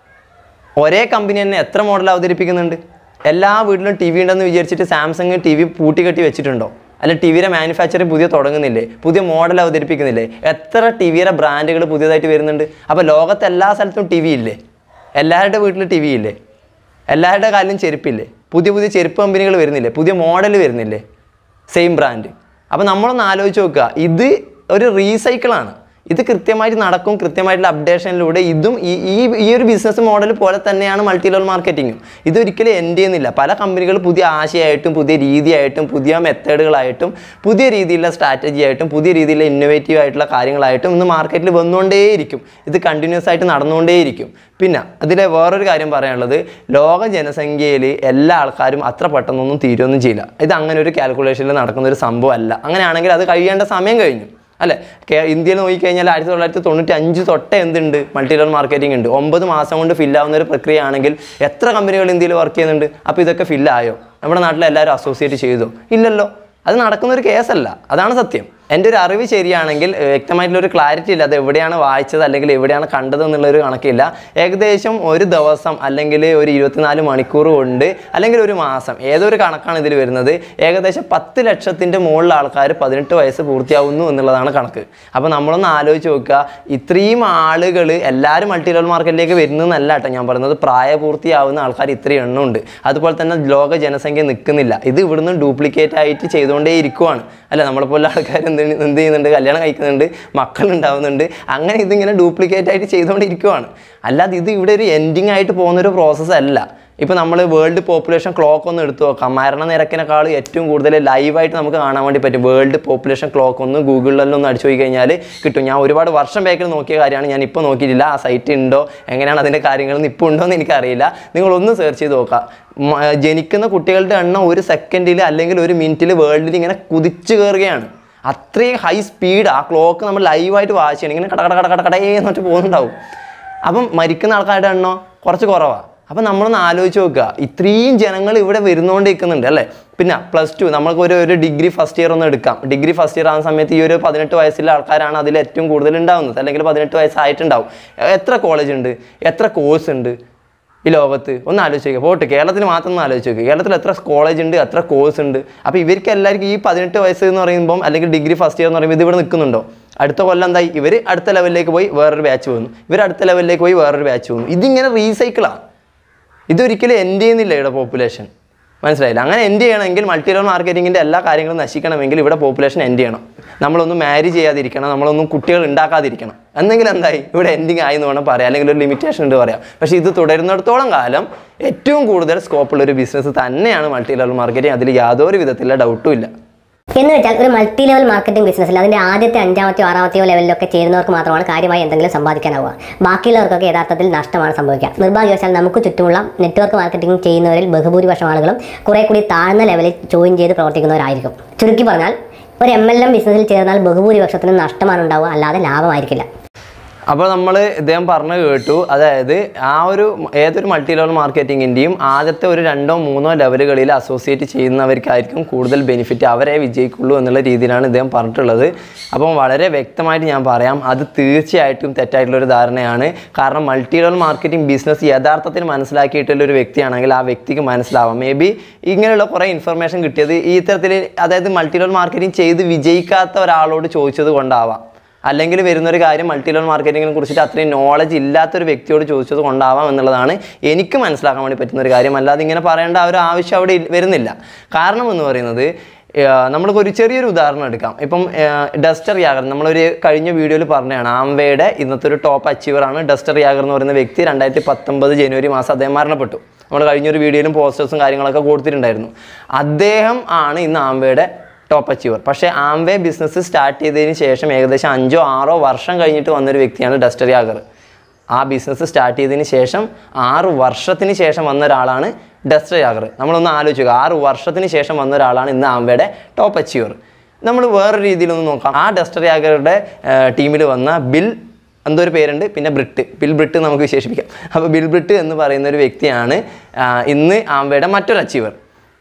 ഒരേ കമ്പനി തന്നെ എത്ര മോഡൽ അവതരിപ്പിക്കുന്നുണ്ട് എല്ലാ വീട്ടിലും ടി വി ഉണ്ടെന്ന് വിചാരിച്ചിട്ട് സാംസങ് ടി വി പൂട്ടിക്കെട്ടി വെച്ചിട്ടുണ്ടോ അല്ല ടി വിയുടെ മാനുഫാക്ചറിങ് പുതിയ തുടങ്ങുന്നില്ലേ പുതിയ മോഡൽ അവതരിപ്പിക്കുന്നില്ലേ എത്ര ടി വിയുടെ ബ്രാൻഡുകൾ പുതിയതായിട്ട് വരുന്നുണ്ട് അപ്പോൾ ലോകത്ത് എല്ലാ സ്ഥലത്തും ടി വി ഇല്ലേ എല്ലാവരുടെ വീട്ടിൽ ടി വി ഇല്ലേ എല്ലാവരുടെ കാലിലും ചെരുപ്പില്ലേ പുതിയ പുതിയ ചെരുപ്പ് കമ്പനികൾ വരുന്നില്ലേ പുതിയ മോഡൽ വരുന്നില്ലേ സെയിം ബ്രാൻഡ് അപ്പോൾ നമ്മളൊന്ന് ആലോചിച്ച് നോക്കുക ഇത് ഒരു റീസൈക്കിളാണ് ഇത് കൃത്യമായിട്ട് നടക്കും കൃത്യമായിട്ടുള്ള അപ്ഡേഷനിലൂടെ ഇതും ഈ ഈ ഈ ഒരു ബിസിനസ് മോഡൽ പോലെ തന്നെയാണ് മൾട്ടി ലെവൽ മാർക്കറ്റിങ്ങും ഇത് ഒരിക്കലും എൻഡ് ചെയ്യുന്നില്ല പല കമ്പനികൾ പുതിയ ആശയമായിട്ടും പുതിയ രീതിയായിട്ടും പുതിയ മെത്തേഡുകളായിട്ടും പുതിയ രീതിയിലുള്ള സ്ട്രാറ്റജി ആയിട്ടും പുതിയ രീതിയിലുള്ള ഇന്നോവേറ്റീവ് ആയിട്ടുള്ള കാര്യങ്ങളായിട്ടും ഇന്ന് മാർക്കറ്റിൽ വന്നുകൊണ്ടേയിരിക്കും ഇത് കണ്ടിന്യൂസ് ആയിട്ട് നടന്നുകൊണ്ടേയിരിക്കും പിന്നെ അതിലെ വേറൊരു കാര്യം പറയാനുള്ളത് ലോക ജനസംഖ്യയിൽ എല്ലാ ആൾക്കാരും അത്ര പെട്ടെന്നൊന്നും തീരുമൊന്നും ചെയ്യില്ല ഇത് അങ്ങനെ ഒരു കാൽക്കുലേഷനിൽ നടക്കുന്ന ഒരു സംഭവമല്ല അങ്ങനെയാണെങ്കിൽ അത് കഴിയേണ്ട സമയം കഴിഞ്ഞു അല്ലേ കേ- ഇന്ത്യയിൽ നോക്കിക്കഴിഞ്ഞാൽ ആയിരത്തി തൊള്ളായിരത്തി തൊണ്ണൂറ്റി അഞ്ച് തൊട്ടേ എന്തുണ്ട് മൾട്ടി ലെവൽ മാർക്കറ്റിംഗ് ഉണ്ട് ഒമ്പത് മാസം കൊണ്ട് ഫില്ലാവുന്ന ഒരു പ്രക്രിയ ആണെങ്കിൽ എത്ര കമ്പനികൾ ഇന്ത്യയിൽ വർക്ക് ചെയ്യുന്നുണ്ട് അപ്പോൾ ഇതൊക്കെ ഫില്ലായോ നമ്മുടെ നാട്ടിൽ എല്ലാവരും അസോസിയേറ്റ് ചെയ്തോ ഇല്ലല്ലോ അത് നടക്കുന്ന ഒരു കേസല്ല അതാണ് സത്യം എൻ്റെ ഒരു അറിവ് ശരിയാണെങ്കിൽ ഏഹ്, വ്യക്തമായിട്ടുള്ള ഒരു ക്ലാരിറ്റി ഇല്ല അത് എവിടെയാണ് വായിച്ചത് അല്ലെങ്കിൽ എവിടെയാണ് കണ്ടത് എന്നുള്ളൊരു കണക്കില്ല ഏകദേശം ഒരു ദിവസം അല്ലെങ്കിൽ ഒരു ഇരുപത്തിനാല് മണിക്കൂർ കൊണ്ട് അല്ലെങ്കിൽ ഒരു മാസം ഏതൊരു കണക്കാണ് ഇതിൽ വരുന്നത് ഏകദേശം പത്ത് ലക്ഷത്തിൻ്റെ മുകളിൽ ആൾക്കാർ പതിനെട്ട് വയസ്സ് പൂർത്തിയാവുന്നു എന്നുള്ളതാണ് കണക്ക് അപ്പോൾ നമ്മളൊന്ന് ആലോചിച്ച് നോക്കുക ഇത്രയും ആളുകൾ എല്ലാവരും മൾട്ടി ലെവൽ മാർക്കറ്റിലേക്ക് വരുന്നതെന്നല്ല കേട്ടോ ഞാൻ പറയുന്നത് പ്രായപൂർത്തിയാവുന്ന ആൾക്കാർ ഇത്രയും എണ്ണം ഉണ്ട് അതുപോലെ തന്നെ ലോക ജനസംഖ്യ നിൽക്കുന്നില്ല ഇത് ഇവിടുന്ന് ഡ്യൂപ്ലിക്കേറ്റ് ആയിട്ട് ചെയ്തുകൊണ്ടേ ഇരിക്കുവാണ് അല്ല നമ്മളെപ്പോലെ ആൾക്കാർ എന്ത് എന്ത് ചെയ്യുന്നുണ്ട് കല്യാണം കഴിക്കുന്നുണ്ട് മക്കളുണ്ടാവുന്നുണ്ട് അങ്ങനെ ഇതിങ്ങനെ ഡ്യൂപ്ലിക്കേറ്റ് ആയിട്ട് ചെയ്തുകൊണ്ടിരിക്കുവാണ് അല്ലാതെ ഇത് ഇവിടെ ഒരു എൻഡിങ് ആയിട്ട് പോകുന്നൊരു പ്രോസസ്സ് അല്ല ഇപ്പോൾ നമ്മൾ വേൾഡ് പോപ്പുലേഷൻ ക്ലോക്ക് ഒന്ന് എടുത്തു നോക്കാം മരണനിരക്കിനേക്കാൾ ഏറ്റവും കൂടുതൽ ലൈവായിട്ട് നമുക്ക് കാണാൻ വേണ്ടി പറ്റും വേൾഡ് പോപ്പുലേഷൻ ക്ലോക്ക് ഒന്ന് ഗൂഗിളിലെല്ലാം ഒന്ന് അടിച്ചു പോയി കഴിഞ്ഞാൽ കിട്ടും ഞാൻ ഒരുപാട് വർഷം ബാക്കിൽ നോക്കിയ കാര്യമാണ് ഞാൻ ഇപ്പോൾ നോക്കിയിട്ടില്ല ആ സൈറ്റ് ഉണ്ടോ എങ്ങനെയാണ് അതിൻ്റെ കാര്യങ്ങളെന്ന് ഇപ്പോൾ ഉണ്ടോ എന്ന് എനിക്കറിയില്ല നിങ്ങളൊന്ന് സെർച്ച് ചെയ്ത് നോക്കാം മ- ജനിക്കുന്ന കുട്ടികളുടെ എണ്ണം ഒരു സെക്കൻഡിൽ അല്ലെങ്കിൽ ഒരു മിനിറ്റിൽ വേൾഡിൽ ഇങ്ങനെ കുതിച്ചു കയറുകയാണ് അത്രയും ഹൈ സ്പീഡ് ആ ക്ലോക്ക് നമ്മൾ ലൈവായിട്ട് വാച്ച് ചെയ്യണം ഇങ്ങനെ കട കട കട കട കടേ എന്നിട്ട് പോകുന്നുണ്ടാവും അപ്പം മരിക്കുന്ന ആൾക്കാരുടെ എണ്ണം കുറച്ച് കുറവാണ് അപ്പം നമ്മളൊന്ന് ആലോചിച്ച് നോക്കുക ഇത്രയും ജനങ്ങൾ ഇവിടെ വരുന്നുകൊണ്ടിരിക്കുന്നുണ്ട് അല്ലേ പിന്നെ പ്ലസ് ടു നമ്മൾക്ക് ഒരു ഒരു ഡിഗ്രി ഫസ്റ്റ് ഇയർ ഒന്ന് എടുക്കാം ഡിഗ്രി ഫസ്റ്റ് ഇയർ ആകുന്ന സമയത്ത് ഈ ഒരു പതിനെട്ട് വയസ്സിലെ ആൾക്കാരാണ് അതിൽ ഏറ്റവും കൂടുതൽ ഉണ്ടാവുന്നത് അല്ലെങ്കിൽ പതിനെട്ട് വയസ്സായിട്ടുണ്ടാവും എത്ര കോളേജ് ഉണ്ട് എത്ര കോഴ്സ് ഉണ്ട് ഈ ലോകത്ത് ഒന്ന് ആലോചിച്ച് നോക്കുക പോട്ടെ കേരളത്തിൽ മാത്രം ഒന്ന് ആലോചിച്ച് നോക്കുക കേരളത്തിൽ എത്ര കോളേജ് ഉണ്ട് എത്ര കോഴ്സ് ഉണ്ട് അപ്പോൾ ഇവർക്ക് എല്ലാവർക്കും ഈ പതിനെട്ട് വയസ്സ് എന്ന് പറയുമ്പം അല്ലെങ്കിൽ ഡിഗ്രി ഫസ്റ്റ് ഇയർ എന്ന് പറയുമ്പോൾ ഇത് ഇവിടെ നിൽക്കുന്നുണ്ടോ അടുത്ത കൊല്ലം എന്തായി ഇവർ അടുത്ത ലെവലിലേക്ക് പോയി വേറൊരു ബാച്ച് വന്നു ഇവർ അടുത്ത ലെവലിലേക്ക് പോയി വേറൊരു ബാച്ച് വന്നു ഇതിങ്ങനെ റീസൈക്കിളാണ് ഇതൊരിക്കലും എൻഡ് ചെയ്യുന്നില്ല ഇവിടെ പോപ്പുലേഷൻ മനസ്സിലായില്ല അങ്ങനെ എൻഡ് ചെയ്യണമെങ്കിൽ മൾട്ടി ലെവൽ മാർക്കറ്റിങ്ങിൻ്റെ എല്ലാ കാര്യങ്ങളും നശിക്കണമെങ്കിൽ ഇവിടെ പോപ്പുലേഷൻ എൻഡ് ചെയ്യണം നമ്മളൊന്നും മാരി ചെയ്യാതിരിക്കണം നമ്മളൊന്നും കുട്ടികൾ ഉണ്ടാക്കാതിരിക്കണം എന്നെങ്കിൽ എന്തായി ഇവിടെ എൻഡിങ് ആയി എന്ന് വേണം പറയാം അല്ലെങ്കിൽ ഒരു ലിമിറ്റേഷൻ ഉണ്ട് പറയാം പക്ഷേ ഇത് തുടരുന്നിടത്തോളം കാലം ഏറ്റവും കൂടുതൽ സ്കോപ്പുള്ള ഒരു ബിസിനസ് തന്നെയാണ് മൾട്ടി ലെവൽ മാർക്കറ്റിംഗ് അതിൽ യാതൊരു വിധത്തിലുള്ള ഡൗട്ടും ഇല്ല എന്ന് വെച്ചാൽ ഒരു മൾട്ടി ലെവൽ മാർക്കറ്റിംഗ് ബിസിനസ്സിൽ അതിന്റെ ആദ്യത്തെ അഞ്ചാമത്തെയോ ആറാമത്തെയോ ലെവലിലൊക്കെ ചേരുന്നവർക്ക് മാത്രമാണ് കാര്യമായി എന്തെങ്കിലും സമ്പാദിക്കാനാവുക ബാക്കിയുള്ളവർക്കൊക്കെ യഥാർത്ഥത്തിൽ നഷ്ടമാണ് സംഭവിക്കുക നിർഭാഗ്യവശാൽ നമുക്ക് ചുറ്റുമുള്ള നെറ്റ്വർക്ക് മാർക്കറ്റിംഗ് ചെയ്യുന്നവരിൽ ബഹുഭൂരിപക്ഷം ആളുകളും കുറെ കൂടി താഴ്ന്ന ലെവലിൽ ജോയിൻ ചെയ്ത് പ്രവർത്തിക്കുന്നവരായിരിക്കും ചുരുക്കി പറഞ്ഞാൽ ഒരു എം എൽ എം ബിസിനസ്സിൽ ചേർന്നാൽ ബഹുഭൂരിപക്ഷത്തിനും നഷ്ടമാണ് ഉണ്ടാവുക അല്ലാതെ ലാഭമായിരിക്കില്ല അപ്പോൾ നമ്മൾ ഇദ്ദേഹം പറഞ്ഞു കേട്ടു അതായത് ആ ഒരു ഏതൊരു മൾട്ടി ലെവൽ മാർക്കറ്റിങ്ങിൻ്റെയും ആദ്യത്തെ ഒരു രണ്ടോ മൂന്നോ ലെവലുകളിൽ അസോസിയേറ്റ് ചെയ്യുന്നവർക്കായിരിക്കും കൂടുതൽ ബെനിഫിറ്റ് അവരെ വിജയിക്കുള്ളൂ എന്നുള്ള രീതിയിലാണ് ഇദ്ദേഹം പറഞ്ഞിട്ടുള്ളത് അപ്പം വളരെ വ്യക്തമായിട്ട് ഞാൻ പറയാം അത് തീർച്ചയായിട്ടും തെറ്റായിട്ടുള്ള ഒരു ധാരണയാണ് കാരണം മൾട്ടി ലെവൽ മാർക്കറ്റിംഗ് ബിസിനസ് യഥാർത്ഥത്തിൽ മനസ്സിലാക്കിയിട്ടുള്ള ഒരു വ്യക്തിയാണെങ്കിൽ ആ വ്യക്തിക്ക് മനസ്സിലാവാം മേ ബി ഇങ്ങനെയുള്ള കുറേ ഇൻഫർമേഷൻ കിട്ടിയത് ഈ ഇത്തരത്തിൽ അതായത് മൾട്ടി ലെവൽ മാർക്കറ്റിംഗ് ചെയ്ത് വിജയിക്കാത്ത ഒരാളോട് ചോദിച്ചത് കൊണ്ടാവാം അല്ലെങ്കിൽ വരുന്നൊരു കാര്യം മൾട്ടി ലെവൽ മാർക്കറ്റിങ്ങിനെ കുറിച്ചിട്ട് അത്രയും നോളജ് ഇല്ലാത്തൊരു വ്യക്തിയോട് ചോദിച്ചത് കൊണ്ടാവാം എന്നുള്ളതാണ് എനിക്ക് മനസ്സിലാക്കാൻ വേണ്ടി പറ്റുന്ന ഒരു കാര്യം അല്ലാതെ ഇങ്ങനെ പറയേണ്ട ആ ഒരു ആവശ്യം അവിടെ ഇ- വരുന്നില്ല കാരണം എന്ന് പറയുന്നത് ഏർ നമ്മൾക്ക് ഒരു ചെറിയൊരു ഉദാഹരണം എടുക്കാം ഇപ്പം ഡസ്റ്റർ യാഗർ നമ്മളൊരു കഴിഞ്ഞ വീഡിയോയിൽ പറഞ്ഞതാണ് ആംവയുടെ ഇന്നത്തെ ഒരു ടോപ്പ് അച്ചീവറാണ് ഡസ്റ്റർ യാഗർ എന്ന് പറയുന്ന വ്യക്തി രണ്ടായിരത്തി പത്തൊമ്പത് ജനുവരി മാസം അദ്ദേഹം മരണപ്പെട്ടു നമ്മൾ കഴിഞ്ഞൊരു വീഡിയോയിലും പോസ്റ്റേഴ്സും കാര്യങ്ങളൊക്കെ കൊടുത്തിട്ടുണ്ടായിരുന്നു അദ്ദേഹം ആണ് ഇന്ന് ആംവയുടെ ടോപ്പ് അച്ചീവർ പക്ഷേ ആംവേ ബിസിനസ് സ്റ്റാർട്ട് ചെയ്തതിന് ശേഷം ഏകദേശം അഞ്ചോ ആറോ വർഷം കഴിഞ്ഞിട്ട് വന്നൊരു വ്യക്തിയാണ് ഡസ്റ്റർ യാഗർ ആ ബിസിനസ് സ്റ്റാർട്ട് ചെയ്തതിന് ശേഷം ആറ് വർഷത്തിന് ശേഷം വന്ന ഒരാളാണ് ഡസ്റ്റർ യാഗർ നമ്മളൊന്ന് ആലോചിക്കുക ആറ് വർഷത്തിന് ശേഷം വന്ന ഒരാളാണ് ഇന്ന് ആംവയുടെ ടോപ്പ് അച്ചീവർ നമ്മൾ വേറെ രീതിയിലൊന്ന് നോക്കാം ആ ഡസ്റ്റർ യാഗറുടെ ടീമിൽ വന്ന ബിൽ എന്തോ ഒരു പേരുണ്ട് പിന്നെ ബ്രിട്ട് ബിൽ ബ്രിട്ട് നമുക്ക് വിശേഷിപ്പിക്കാം അപ്പോൾ ബിൽ ബ്രിട്ട് എന്ന് പറയുന്ന ഒരു വ്യക്തിയാണ് ആ, ഇന്ന് ആംവയുടെ മറ്റൊരു അച്ചീവർ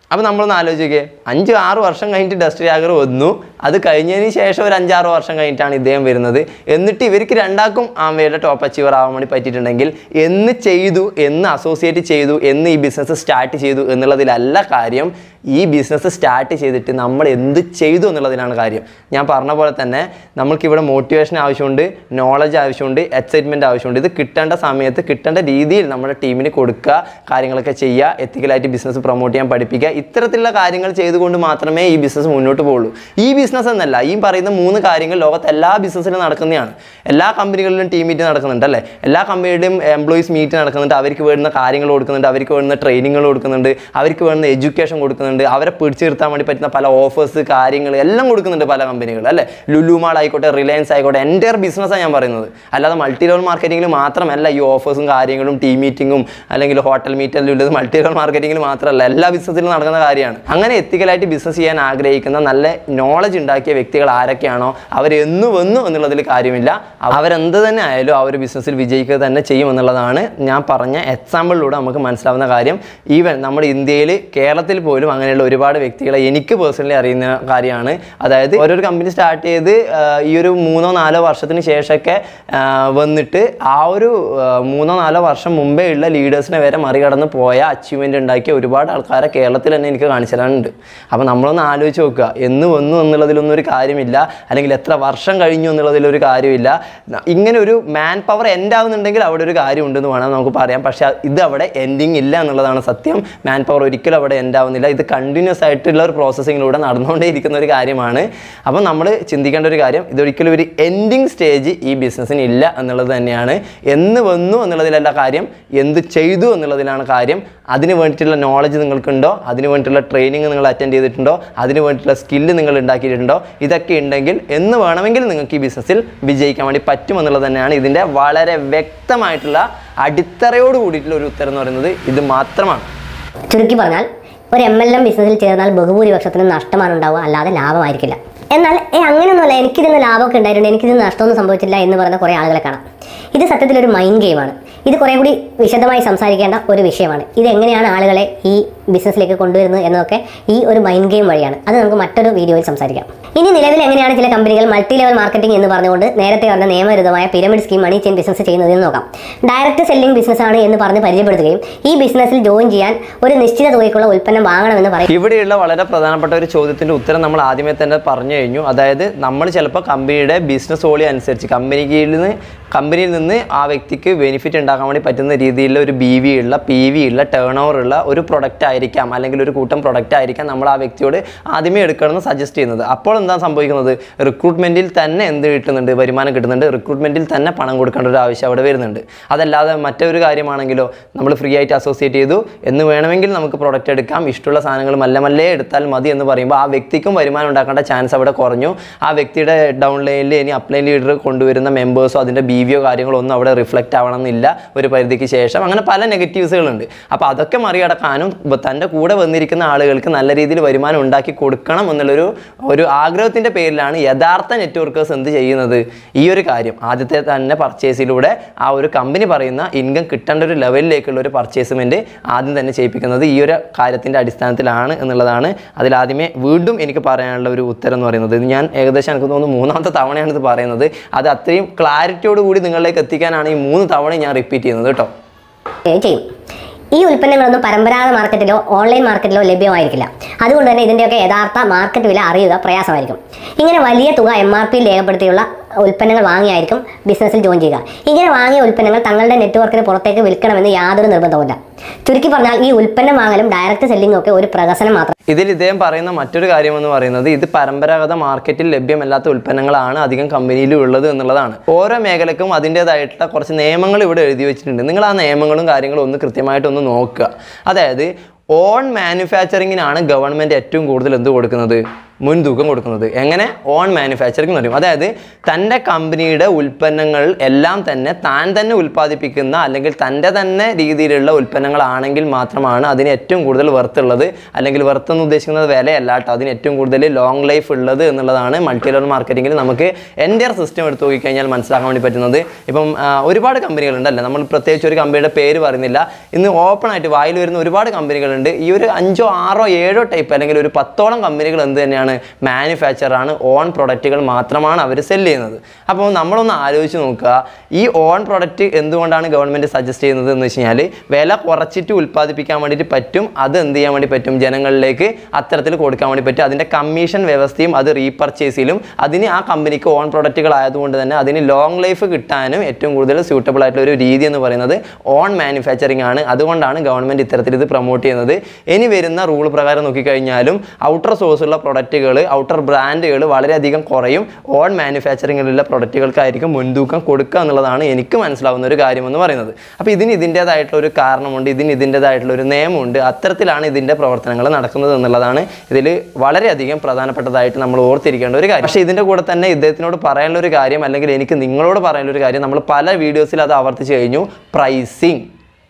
അപ്പോൾ നമ്മളൊന്ന് ആലോചിക്കേ അഞ്ച് ആറ് വർഷം കഴിഞ്ഞിട്ട് ഡസ്റ്റ് ജാഗർ വന്നു അത് കഴിഞ്ഞതിന് ശേഷം ഒരു അഞ്ചാറ് വർഷം കഴിഞ്ഞിട്ടാണ് ഇദ്ദേഹം വരുന്നത് എന്നിട്ട് ഇവർക്ക് രണ്ടാക്കും ആമയുടെ ടോപ്പ് അച്ചീവർ ആവാൻ വേണ്ടി പറ്റിയിട്ടുണ്ടെങ്കിൽ എന്ന് ചെയ്തു എന്ന് അസോസിയേറ്റ് ചെയ്തു എന്ന് ഈ ബിസിനസ് സ്റ്റാർട്ട് ചെയ്തു എന്നുള്ളതിലല്ല കാര്യം ഈ ബിസിനസ് സ്റ്റാർട്ട് ചെയ്തിട്ട് നമ്മൾ എന്ത് ചെയ്തു എന്നുള്ളതിലാണ് കാര്യം ഞാൻ പറഞ്ഞ പോലെ തന്നെ നമ്മൾക്കിവിടെ മോട്ടിവേഷൻ ആവശ്യമുണ്ട് നോളജ് ആവശ്യമുണ്ട് എക്സൈറ്റ്മെൻറ്റ് ആവശ്യമുണ്ട് ഇത് കിട്ടേണ്ട സമയത്ത് കിട്ടേണ്ട രീതിയിൽ നമ്മുടെ ടീമിന് കൊടുക്കുക കാര്യങ്ങളൊക്കെ ചെയ്യുക എത്തിക്കലായിട്ട് ബിസിനസ് പ്രൊമോട്ട് ചെയ്യാൻ പഠിപ്പിക്കുക ഇത്തരത്തിലുള്ള കാര്യങ്ങൾ ചെയ്തുകൊണ്ട് മാത്രമേ ഈ ബിസിനസ് മുന്നോട്ട് പോകുള്ളൂ ഈ ബിസിനസ് എന്നല്ല ഈ പറയുന്ന മൂന്ന് കാര്യങ്ങൾ ലോകത്ത് എല്ലാ ബിസിനസ്സിലും നടക്കുന്നതാണ് എല്ലാ കമ്പനികളിലും ടീം മീറ്റ് നടക്കുന്നുണ്ട് അല്ലേ എല്ലാ കമ്പനിയുടെയും എംപ്ലോയീസ് മീറ്റ് നടക്കുന്നുണ്ട് അവർക്ക് വേണ്ടുന്ന കാര്യങ്ങൾ കൊടുക്കുന്നുണ്ട് അവർക്ക് വേണ്ടുന്ന ട്രെയിനിങ്ങൾ കൊടുക്കുന്നുണ്ട് അവർക്ക് വേണ്ടുന്ന എഡ്യൂക്കേഷൻ കൊടുക്കുന്നുണ്ട് അവരെ പിടിച്ചു നിർത്താൻ വേണ്ടി പറ്റുന്ന പല ഓഫേഴ്സ് കാര്യങ്ങൾ എല്ലാം കൊടുക്കുന്നുണ്ട് പല കമ്പനികൾ അല്ലേ ലുലു മാൾ ആയിക്കോട്ടെ റിലയൻസ് ആയിക്കോട്ടെ എൻ്റെ ബിസിനസ്സാണ് ഞാൻ പറയുന്നത് അല്ലാതെ മൾട്ടി ലെവൽ മാർക്കറ്റിംഗിൽ മാത്രമല്ല ഈ ഓഫേഴ്സും കാര്യങ്ങളും ടീം മീറ്റിങ്ങും അല്ലെങ്കിൽ ഹോട്ടൽ മീറ്റെല്ലാം ഉള്ളത് മൾട്ടി ലെവൽ മാർക്കറ്റിംഗിൽ മാത്രമല്ല എല്ലാ ബിസിനസ്സിലും നടക്കുന്ന കാര്യമാണ് അങ്ങനെ എത്തിക്കലായിട്ട് ബിസിനസ് ചെയ്യാൻ ആഗ്രഹിക്കുന്ന നല്ല നോളജ് ഉണ്ടാക്കിയ വ്യക്തികൾ ആരൊക്കെയാണോ അവർ എന്ന് വന്നു എന്നുള്ളതിൽ കാര്യമില്ല അവരെന്ത് തന്നെ ആയാലും ആ ഒരു ബിസിനസ്സിൽ വിജയിക്കുക തന്നെ ചെയ്യും എന്നുള്ളതാണ് ഞാൻ പറഞ്ഞ എക്സാമ്പിളിലൂടെ നമുക്ക് മനസ്സിലാവുന്ന കാര്യം ഈവൻ നമ്മുടെ ഇന്ത്യയിൽ കേരളത്തിൽ പോലും അങ്ങനെയുള്ള ഒരുപാട് വ്യക്തികളെ എനിക്ക് പേഴ്സണലി അറിയുന്ന കാര്യമാണ് അതായത് ഓരോരു കമ്പനി സ്റ്റാർട്ട് ചെയ്ത് ആ, ഈ ഒരു മൂന്നോ നാലോ വർഷത്തിന് ശേഷമൊക്കെ ആ, വന്നിട്ട് ആ ഒരു ആ, മൂന്നോ നാലോ വർഷം മുമ്പേ ഉള്ള ലീഡേഴ്സിനെ വരെ മറികടന്ന് പോയ അച്ചീവ്മെൻ്റ് ഉണ്ടാക്കിയ ഒരുപാട് ആൾക്കാരെ കേരളത്തിൽ തന്നെ എനിക്ക് കാണിച്ചു തരാനുണ്ട് അപ്പോൾ നമ്മളൊന്ന് ആലോചിച്ച് നോക്കുക എന്ന് വന്നു എന്നുള്ളതിലൊന്നും ഒരു കാര്യമില്ല അല്ലെങ്കിൽ എത്ര വർഷം കഴിഞ്ഞു എന്നുള്ളതിലൊരു കാര്യമില്ല ന- ഇങ്ങനെ ഒരു മാൻ പവർ എൻഡ് ആവുന്നുണ്ടെങ്കിൽ അവിടെ ഒരു കാര്യം ഉണ്ടെന്ന് വേണം നമുക്ക് പറയാം പക്ഷേ ഇത് അവിടെ എൻഡിങ് ഇല്ല എന്നുള്ളതാണ് സത്യം മാൻ പവർ ഒരിക്കലും അവിടെ എൻഡ് ആവുന്നില്ല ഇത് കണ്ടിന്യൂസ് ആയിട്ടുള്ള ഒരു പ്രോസസ്സിങ്ങിലൂടെ നടന്നുകൊണ്ടേ ഇരിക്കുന്ന ഒരു കാര്യമാണ് അപ്പോൾ നമ്മൾ ചിന്തിക്കേണ്ട ഒരു കാര്യം ഇതൊരിക്കലും ഒരു എൻഡിങ് സ്റ്റേജ് ഈ ബിസിനസ്സിന് ഇല്ല എന്നുള്ളത് തന്നെയാണ് എന്ന് വന്നു എന്നുള്ളതിലല്ല കാര്യം എന്ത് ചെയ്തു എന്നുള്ളതിലാണ് കാര്യം അതിന് വേണ്ടിയിട്ടുള്ള നോളജ് നിങ്ങൾക്കുണ്ടോ അതിന് വേണ്ടിയിട്ടുള്ള ട്രെയിനിങ് നിങ്ങൾ അറ്റൻഡ് ചെയ്തിട്ടുണ്ടോ അതിന് വേണ്ടിയിട്ടുള്ള സ്കില്ല് നിങ്ങൾ ഉണ്ടാക്കിയിട്ടുണ്ടോ ഇതൊക്കെ ഉണ്ടെങ്കിൽ എന്ന് വേണമെങ്കിൽ നിങ്ങൾക്ക് ഈ ബിസിനസ്സിൽ വിജയിക്കാൻ വേണ്ടി പറ്റുമെന്നുള്ളത് തന്നെയാണ് ഇതിൻ്റെ വളരെ വ്യക്തമായിട്ടുള്ള അടിത്തറയോട് കൂടിയിട്ടുള്ള ഒരു ഉത്തരം എന്ന് പറയുന്നത് ഇത് മാത്രമാണ് ചുരുക്കി പറഞ്ഞാൽ ഒരു എം എൽ എം ബിസിനസ്സിൽ ചേർന്നാൽ ബഹുഭൂരിപക്ഷത്തിനും നഷ്ടമാണ് ഉണ്ടാവുക അല്ലാതെ ലാഭമായിരിക്കില്ല എന്നാൽ ഏ അങ്ങനെയൊന്നുമല്ല എനിക്കിതിന് ലാഭമൊക്കെ ഉണ്ടായിട്ടുണ്ട് എനിക്കിതിന് നഷ്ടമൊന്നും സംഭവിച്ചില്ല എന്ന് പറയുന്ന കുറേ ആളുകളെ കാണാം ഇത് സത്യത്തിൽ ഒരു മൈൻഡ് ഗെയിമാണ് ഇത് കുറേ കൂടി വിശദമായി സംസാരിക്കേണ്ട ഒരു വിഷയമാണ് ഇത് എങ്ങനെയാണ് ആളുകളെ ഈ ബിസിനസ്സിലേക്ക് കൊണ്ടുവരുന്നത് എന്നതൊക്കെ ഈ ഒരു മൈൻഡ് ഗെയിം വഴിയാണ് അത് നമുക്ക് മറ്റൊരു വീഡിയോയിൽ സംസാരിക്കാം ഇനി നിലവിൽ എങ്ങനെയാണ് ചില കമ്പനികൾ മൾട്ടി ലെവൽ മാർക്കറ്റിംഗ് എന്ന് പറഞ്ഞുകൊണ്ട് നേരത്തെ പറഞ്ഞ നിയമവിരുദ്ധമായ pyramid scheme money chain business ചെയ്യുന്നതെന്ന് നോക്കാം ഡയറക്റ്റ് സെല്ലിംഗ് ബിസിനസ് ആണ് എന്ന് പറഞ്ഞ് പരിചയപ്പെടുത്തുകയും ഈ ബിസിനസ്സിൽ ജോയിൻ ചെയ്യാൻ ഒരു നിശ്ചിത തുകയ്ക്കുള്ള ഉൽപ്പന്നം വാങ്ങണമെന്ന് പറയും ഇവിടെയുള്ള വളരെ പ്രധാനപ്പെട്ട ഒരു ചോദ്യത്തിന്റെ ഉത്തരം നമ്മൾ ആദ്യമേ തന്നെ പറഞ്ഞു കഴിഞ്ഞു അതായത് നമ്മൾ ചിലപ്പോൾ കമ്പനിയുടെ ബിസിനസ് ഓളി അനുസരിച്ച് കമ്പനിയിൽ നിന്ന് കമ്പനിയിൽ നിന്ന് ആ വ്യക്തിക്ക് ബെനിഫിറ്റ് ഉണ്ടാക്കാൻ വേണ്ടി പറ്റുന്ന രീതിയിലുള്ള ഒരു ബി വി ഉള്ള പി വി ഉള്ള ടേൺ ഓവർ ഉള്ള ഒരു പ്രൊഡക്റ്റ് ആയിരിക്കാം അല്ലെങ്കിൽ ഒരു കൂട്ടം പ്രൊഡക്റ്റ് ആയിരിക്കാം നമ്മൾ ആ വ്യക്തിയോട് ആദ്യമേ എടുക്കണമെന്ന് സജസ്റ്റ് ചെയ്യുന്നത് അപ്പോൾ എന്താ സംഭവിക്കുന്നത് റിക്രൂട്ട്മെന്റിൽ തന്നെ എന്ത് കിട്ടുന്നുണ്ട് വരുമാനം കിട്ടുന്നുണ്ട് റിക്രൂട്ട്മെന്റിൽ തന്നെ പണം കൊടുക്കേണ്ട ഒരു ആവശ്യം അവിടെ വരുന്നുണ്ട് അതല്ലാതെ മറ്റൊരു കാര്യമാണെങ്കിലോ നമ്മൾ ഫ്രീ ആയിട്ട് അസോസിയേറ്റ് ചെയ്തു എന്ന് വേണമെങ്കിൽ നമുക്ക് പ്രൊഡക്റ്റ് എടുക്കാം ഇഷ്ടമുള്ള സാധനങ്ങൾ മല്ല മല്ലേ എടുത്താൽ മതി എന്ന് പറയുമ്പോൾ ആ വ്യക്തിക്കും വരുമാനം ഉണ്ടാക്കേണ്ട ചാൻസ് അവിടെ കുറഞ്ഞു ആ വ്യക്തിയുടെ ഡൗൺ ലൈനിൽ ഇനി അപ്ലൈൻ ലീഡർ കൊണ്ടുവരുന്ന മെമ്പേഴ്സോ അതിൻ്റെ ബി വിയോ കാര്യങ്ങളോ ഒന്നും അവിടെ റിഫ്ലക്റ്റ് ആവണമെന്നില്ല ഒരു പരിധിക്ക് ശേഷം അങ്ങനെ പല നെഗറ്റീവ്സുകളുണ്ട് അപ്പോൾ അതൊക്കെ മറികടക്കാനും ഇപ്പൊ തൻ്റെ കൂടെ വന്നിരിക്കുന്ന ആളുകൾക്ക് നല്ല രീതിയിൽ വരുമാനം ഉണ്ടാക്കി കൊടുക്കണം എന്നുള്ളൊരു ഒരു ആഗ്രഹത്തിൻ്റെ പേരിലാണ് യഥാർത്ഥ നെറ്റ്വർക്കേഴ്സ് എന്ത് ചെയ്യുന്നത് ഈ ഒരു കാര്യം ആദ്യത്തെ തന്നെ പർച്ചേസിലൂടെ ആ ഒരു കമ്പനി പറയുന്ന ഇൻകം കിട്ടേണ്ട ഒരു ലെവലിലേക്കുള്ള ഒരു പർച്ചേസ്മെൻറ്റ് ആദ്യം തന്നെ ചെയ്യിപ്പിക്കുന്നത് ഈ ഒരു കാര്യത്തിൻ്റെ അടിസ്ഥാനത്തിലാണ് എന്നുള്ളതാണ് അതിലാദ്യമേ വീണ്ടും എനിക്ക് പറയാനുള്ള ഒരു ഉത്തരം എന്ന് പറയുന്നത് ഇത് ഞാൻ ഏകദേശം എനിക്ക് തോന്നുന്നു മൂന്നാമത്തെ തവണയാണ് ഇത് പറയുന്നത് അത് അത്രയും ക്ലാരിറ്റിയോട് കൂടി നിങ്ങളിലേക്ക് എത്തിക്കാനാണ് ഈ മൂന്ന് തവണ ഞാൻ റിപ്പീറ്റ് ചെയ്യുന്നത് കേട്ടോ ഏ, ചെയ്യും ഈ ഉൽപ്പന്നങ്ങളൊന്നും പരമ്പരാഗത മാർക്കറ്റിലോ ഓൺലൈൻ മാർക്കറ്റിലോ ലഭ്യമായിരിക്കില്ല അതുകൊണ്ട് തന്നെ ഇതിൻ്റെയൊക്കെ യഥാർത്ഥ മാർക്കറ്റ് വില അറിയുക പ്രയാസമായിരിക്കും ഇങ്ങനെ വലിയ തുക എം ആർ പിയിൽ രേഖപ്പെടുത്തിയുള്ള ഉൽപ്പന്നങ്ങൾ വാങ്ങിയായിരിക്കും ബിസിനസ്സിൽ ജോയിൻ ചെയ്യുക ഇങ്ങനെ വാങ്ങിയ ഉൽപ്പന്നങ്ങൾ തങ്ങളുടെ നെറ്റ്വർക്കിന് പുറത്തേക്ക് വിൽക്കണമെന്ന് യാതൊരു നിർബന്ധവുമില്ല ചുരുക്കി പറഞ്ഞാൽ ഈ ഉൽപ്പന്നം വാങ്ങലും ഡയറക്റ്റ് സെല്ലിംഗും ഒക്കെ ഒരു പ്രഹസനം മാത്രം ഇതിൽ ഇദ്ദേഹം പറയുന്ന മറ്റൊരു കാര്യം എന്ന് പറയുന്നത് ഇത് പരമ്പരാഗത മാർക്കറ്റിൽ ലഭ്യമല്ലാത്ത ഉൽപ്പന്നങ്ങളാണ് അധികം കമ്പനിയിലും ഉള്ളത് എന്നുള്ളതാണ് ഓരോ മേഖലക്കും അതിൻ്റെതായിട്ടുള്ള കുറച്ച് നിയമങ്ങൾ ഇവിടെ എഴുതി വെച്ചിട്ടുണ്ട് നിങ്ങൾ ആ നിയമങ്ങളും കാര്യങ്ങളും ഒന്ന് കൃത്യമായിട്ടൊന്ന് നോക്കുക അതായത് ഓൺ മാനുഫാക്ചറിങ്ങിനാണ് ഗവൺമെൻറ് ഏറ്റവും കൂടുതൽ എന്ത് കൊടുക്കുന്നത് മുൻതൂക്കം കൊടുക്കുന്നത് എങ്ങനെ ഓൺ മാനുഫാക്ചറിങ് എന്ന് പറയും അതായത് തൻ്റെ കമ്പനിയുടെ ഉൽപ്പന്നങ്ങൾ എല്ലാം തന്നെ താൻ തന്നെ ഉൽപ്പാദിപ്പിക്കുന്ന അല്ലെങ്കിൽ തൻ്റെ തന്നെ രീതിയിലുള്ള ഉൽപ്പന്നങ്ങളാണെങ്കിൽ മാത്രമാണ് അതിന് ഏറ്റവും കൂടുതൽ വർത്ത് ഉള്ളത് അല്ലെങ്കിൽ വർത്ത് എന്ന് ഉദ്ദേശിക്കുന്നത് വിലയല്ല കേട്ടോ അതിന് ഏറ്റവും കൂടുതൽ ലോങ് ലൈഫ് ഉള്ളത് എന്നുള്ളതാണ് മൾട്ടി ലെവൽ മാർക്കറ്റിംഗിൽ നമുക്ക് എൻ്റെ സിസ്റ്റം എടുത്ത് നോക്കിക്കഴിഞ്ഞാൽ മനസ്സിലാക്കാൻ വേണ്ടി പറ്റുന്നത് ഇപ്പം ആ, ഒരുപാട് കമ്പനികളുണ്ടല്ലേ നമ്മൾ പ്രത്യേകിച്ച് ഒരു കമ്പനിയുടെ പേര് പറയുന്നില്ല ഇന്ന് ഓപ്പൺ ആയിട്ട് വായിൽ വരുന്ന ഒരുപാട് കമ്പനികളുണ്ട് ഈ ഒരു അഞ്ചോ ആറോ ഏഴോ ടൈപ്പ് അല്ലെങ്കിൽ ഒരു പത്തോളം കമ്പനികൾ എന്ത് തന്നെയാണ് മാനുഫാക്ചറാണ് ഓൺ പ്രൊഡക്റ്റുകൾ മാത്രമാണ് അവർ സെല് ചെയ്യുന്നത് അപ്പോൾ നമ്മളൊന്ന് ആലോചിച്ച് നോക്കുക ഈ ഓൺ പ്രൊഡക്റ്റ് എന്തുകൊണ്ടാണ് ഗവൺമെൻറ് സജസ്റ്റ് ചെയ്യുന്നത് എന്ന് വെച്ച് കഴിഞ്ഞാൽ വില കുറച്ചിട്ട് ഉൽപ്പാദിപ്പിക്കാൻ വേണ്ടിയിട്ട് പറ്റും അത് എന്ത് ചെയ്യാൻ വേണ്ടി പറ്റും ജനങ്ങളിലേക്ക് അത്തരത്തിൽ കൊടുക്കാൻ വേണ്ടി പറ്റും അതിൻ്റെ കമ്മീഷൻ വ്യവസ്ഥയും അത് റീപർച്ചേസിലും അതിന് ആ കമ്പനിക്ക് ഓൺ പ്രൊഡക്റ്റുകൾ ആയതുകൊണ്ട് തന്നെ അതിന് ലോങ് ലൈഫ് കിട്ടാനും ഏറ്റവും കൂടുതൽ സ്യൂട്ടബിൾ ആയിട്ടുള്ള ഒരു രീതി എന്ന് പറയുന്നത് ഓൺ മാനുഫാക്ചറിങ് ആണ് അതുകൊണ്ടാണ് ഗവൺമെൻറ് ഇത്തരത്തിൽ ഇത് പ്രൊമോട്ട് ചെയ്യുന്നത് ഇനി വരുന്ന റൂൾ പ്രകാരം നോക്കിക്കഴിഞ്ഞാലും ഔട്ടർ സോഴ്സുള്ള പ്രൊഡക്റ്റുകൾ ഔട്ടർ ബ്രാൻഡുകൾ വളരെയധികം കുറയും ഓൺ മാനുഫാക്ചറിങ്ങിലുള്ള പ്രൊഡക്റ്റുകൾക്കായിരിക്കും മുൻതൂക്കം കൊടുക്കുക എന്നുള്ളതാണ് എനിക്ക് മനസ്സിലാവുന്ന ഒരു കാര്യം എന്ന് പറയുന്നത് അപ്പോൾ ഇതിന് ഇതിൻ്റേതായിട്ടുള്ള ഒരു കാരണമുണ്ട് ഇതിന് ഇതിൻ്റേതായിട്ടുള്ള ഒരു നിയമമുണ്ട് അത്തരത്തിലാണ് ഇതിൻ്റെ പ്രവർത്തനങ്ങൾ നടക്കുന്നത് എന്നുള്ളതാണ് ഇതിൽ വളരെയധികം പ്രധാനപ്പെട്ടതായിട്ട് നമ്മൾ ഓർത്തിരിക്കേണ്ട ഒരു കാര്യം പക്ഷേ ഇതിൻ്റെ കൂടെ തന്നെ ഇദ്ദേഹത്തിനോട് പറയാനുള്ള ഒരു കാര്യം അല്ലെങ്കിൽ എനിക്ക് നിങ്ങളോട് പറയാനുള്ള ഒരു കാര്യം നമ്മൾ പല വീഡിയോസിൽ അത് ആവർത്തിച്ച് കഴിഞ്ഞു പ്രൈസിങ്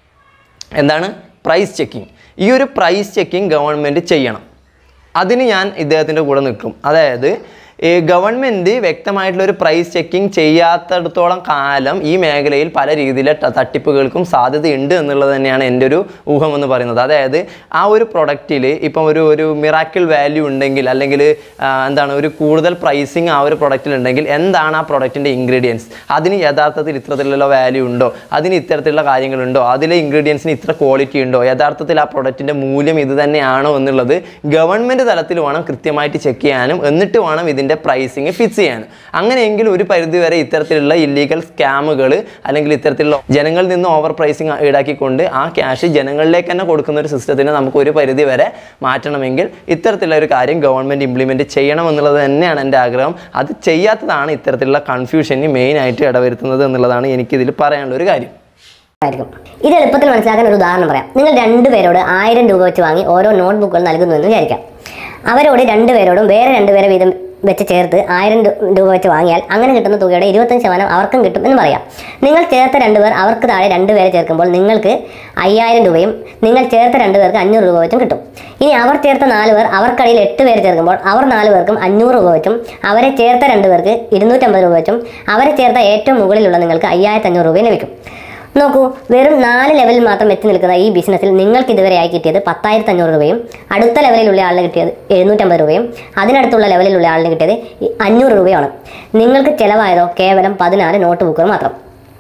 എന്താണ് പ്രൈസ് ചെക്കിങ് ഈ ഒരു പ്രൈസ് ചെക്കിങ് ഗവൺമെൻറ് ചെയ്യണം അതിന് ഞാൻ ഇദ്ദേഹത്തിൻ്റെ കൂടെ നിൽക്കും അതായത് ഈ ഗവൺമെൻറ് വ്യക്തമായിട്ടുള്ള ഒരു പ്രൈസ് ചെക്കിംഗ് ചെയ്യാത്തടത്തോളം കാലം ഈ മേഖലയിൽ പല രീതിയിലെ ത- തട്ടിപ്പുകൾക്കും സാധ്യതയുണ്ട് എന്നുള്ളത് തന്നെയാണ് എൻ്റെ ഒരു ഊഹം എന്ന് പറയുന്നത് അതായത് ആ ഒരു പ്രൊഡക്റ്റിൽ ഇപ്പം ഒരു ഒരു മിറാക്കിൾ വാല്യൂ ഉണ്ടെങ്കിൽ അല്ലെങ്കിൽ ആ, എന്താണ് ഒരു കൂടുതൽ പ്രൈസിങ് ആ ഒരു പ്രൊഡക്റ്റിൽ ഉണ്ടെങ്കിൽ എന്താണ് ആ പ്രൊഡക്റ്റിൻ്റെ ഇൻഗ്രീഡിയൻസ് അതിന് യഥാർത്ഥത്തിൽ ഇത്തരത്തിലുള്ള വാല്യൂ ഉണ്ടോ അതിന് ഇത്തരത്തിലുള്ള കാര്യങ്ങളുണ്ടോ അതിലെ ഇൻഗ്രീഡിയൻസിന് ഇത്ര ക്വാളിറ്റി ഉണ്ടോ യഥാർത്ഥത്തിൽ ആ പ്രൊഡക്റ്റിൻ്റെ മൂല്യം ഇത് തന്നെയാണോ എന്നുള്ളത് ഗവൺമെൻറ് തലത്തിൽ വേണം കൃത്യമായിട്ട് ചെക്ക് ചെയ്യാനും എന്നിട്ട് വേണം ഇതിൻ്റെ പ്രൈസിങ് ഫിക്സ് ചെയ്യാനും അങ്ങനെയെങ്കിൽ ഒരു പരിധിവരെ ഇത്തരത്തിലുള്ള ഇല്ലീഗൽ സ്കാമുകൾ അല്ലെങ്കിൽ ഇത്തരത്തിലുള്ള ജനങ്ങളിൽ നിന്ന് ഓവർ പ്രൈസിങ് ഈടാക്കിക്കൊണ്ട് ആ ക്യാഷ് ജനങ്ങളിലേക്ക് തന്നെ കൊടുക്കുന്ന ഒരു സിസ്റ്റത്തിനെ നമുക്ക് ഒരു പരിധി വരെ മാറ്റണമെങ്കിൽ ഇത്തരത്തിലുള്ള ഒരു കാര്യം ഗവൺമെൻറ് ഇംപ്ലിമെൻറ്റ് ചെയ്യണം എന്നുള്ളത് തന്നെയാണ് എൻ്റെ ആഗ്രഹം അത് ചെയ്യാത്തതാണ് ഇത്തരത്തിലുള്ള കൺഫ്യൂഷന് മെയിനായിട്ട് ഇടവരുത്തുന്നത് എന്നുള്ളതാണ് എനിക്കിതിൽ പറയാനുള്ള ഒരു കാര്യം ആയിരിക്കും ഇത് എളുപ്പത്തിൽ മനസ്സിലാക്കാൻ ഒരു ഉദാഹരണം പറയാം നിങ്ങൾ രണ്ടുപേരോട് ആയിരം രൂപ വെച്ച് വാങ്ങി ഓരോ നോട്ട്ബുക്കുകൾ നൽകുന്നു എന്ന് വിചാരിക്കാം അവരോട് രണ്ടുപേരോടും വേറെ രണ്ടുപേരെ വീതം വെച്ച് ചേർത്ത് ആയിരം രൂ- രൂപ വെച്ച് വാങ്ങിയാൽ അങ്ങനെ കിട്ടുന്ന തുകയുടെ ഇരുപത്തഞ്ച് ശതമാനം അവർക്കും കിട്ടും എന്ന് പറയാം നിങ്ങൾ ചേർത്ത രണ്ടുപേർ അവർക്ക് താഴെ രണ്ടുപേരെ ചേർക്കുമ്പോൾ നിങ്ങൾക്ക് അയ്യായിരം രൂപയും നിങ്ങൾ ചേർത്ത രണ്ടുപേർക്ക് അഞ്ഞൂറ് രൂപ വെച്ചും കിട്ടും ഇനി അവർ ചേർത്ത നാല് പേർ അവർക്കടിയിൽ എട്ട് പേര് ചേർക്കുമ്പോൾ അവർ നാല് പേർക്കും അഞ്ഞൂറ് രൂപ വെച്ചും അവരെ ചേർത്ത രണ്ട് പേർക്ക് ഇരുന്നൂറ്റമ്പത് രൂപ വെച്ചും അവരെ ചേർത്ത ഏറ്റവും മുകളിലുള്ള നിങ്ങൾക്ക് അയ്യായിരത്തി അഞ്ഞൂറ് രൂപയും ലഭിക്കും നോക്കൂ വെറും നാല് ലെവലിൽ മാത്രം എത്തി നിൽക്കുന്ന ഈ ബിസിനസ്സിൽ നിങ്ങൾക്ക് ഇതുവരെയായി കിട്ടിയത് പത്തായിരത്തി അഞ്ഞൂറ് രൂപയും അടുത്ത ലെവലിലുള്ള ആളിന് കിട്ടിയത് എഴുന്നൂറ്റമ്പത് രൂപയും അതിനടുത്തുള്ള ലെവലിലുള്ള ആളിന് കിട്ടിയത് ഈ അഞ്ഞൂറ് രൂപയാണ് നിങ്ങൾക്ക് ചിലവായതോ കേവലം പതിനാല് നോട്ട് ബുക്കുകൾ മാത്രം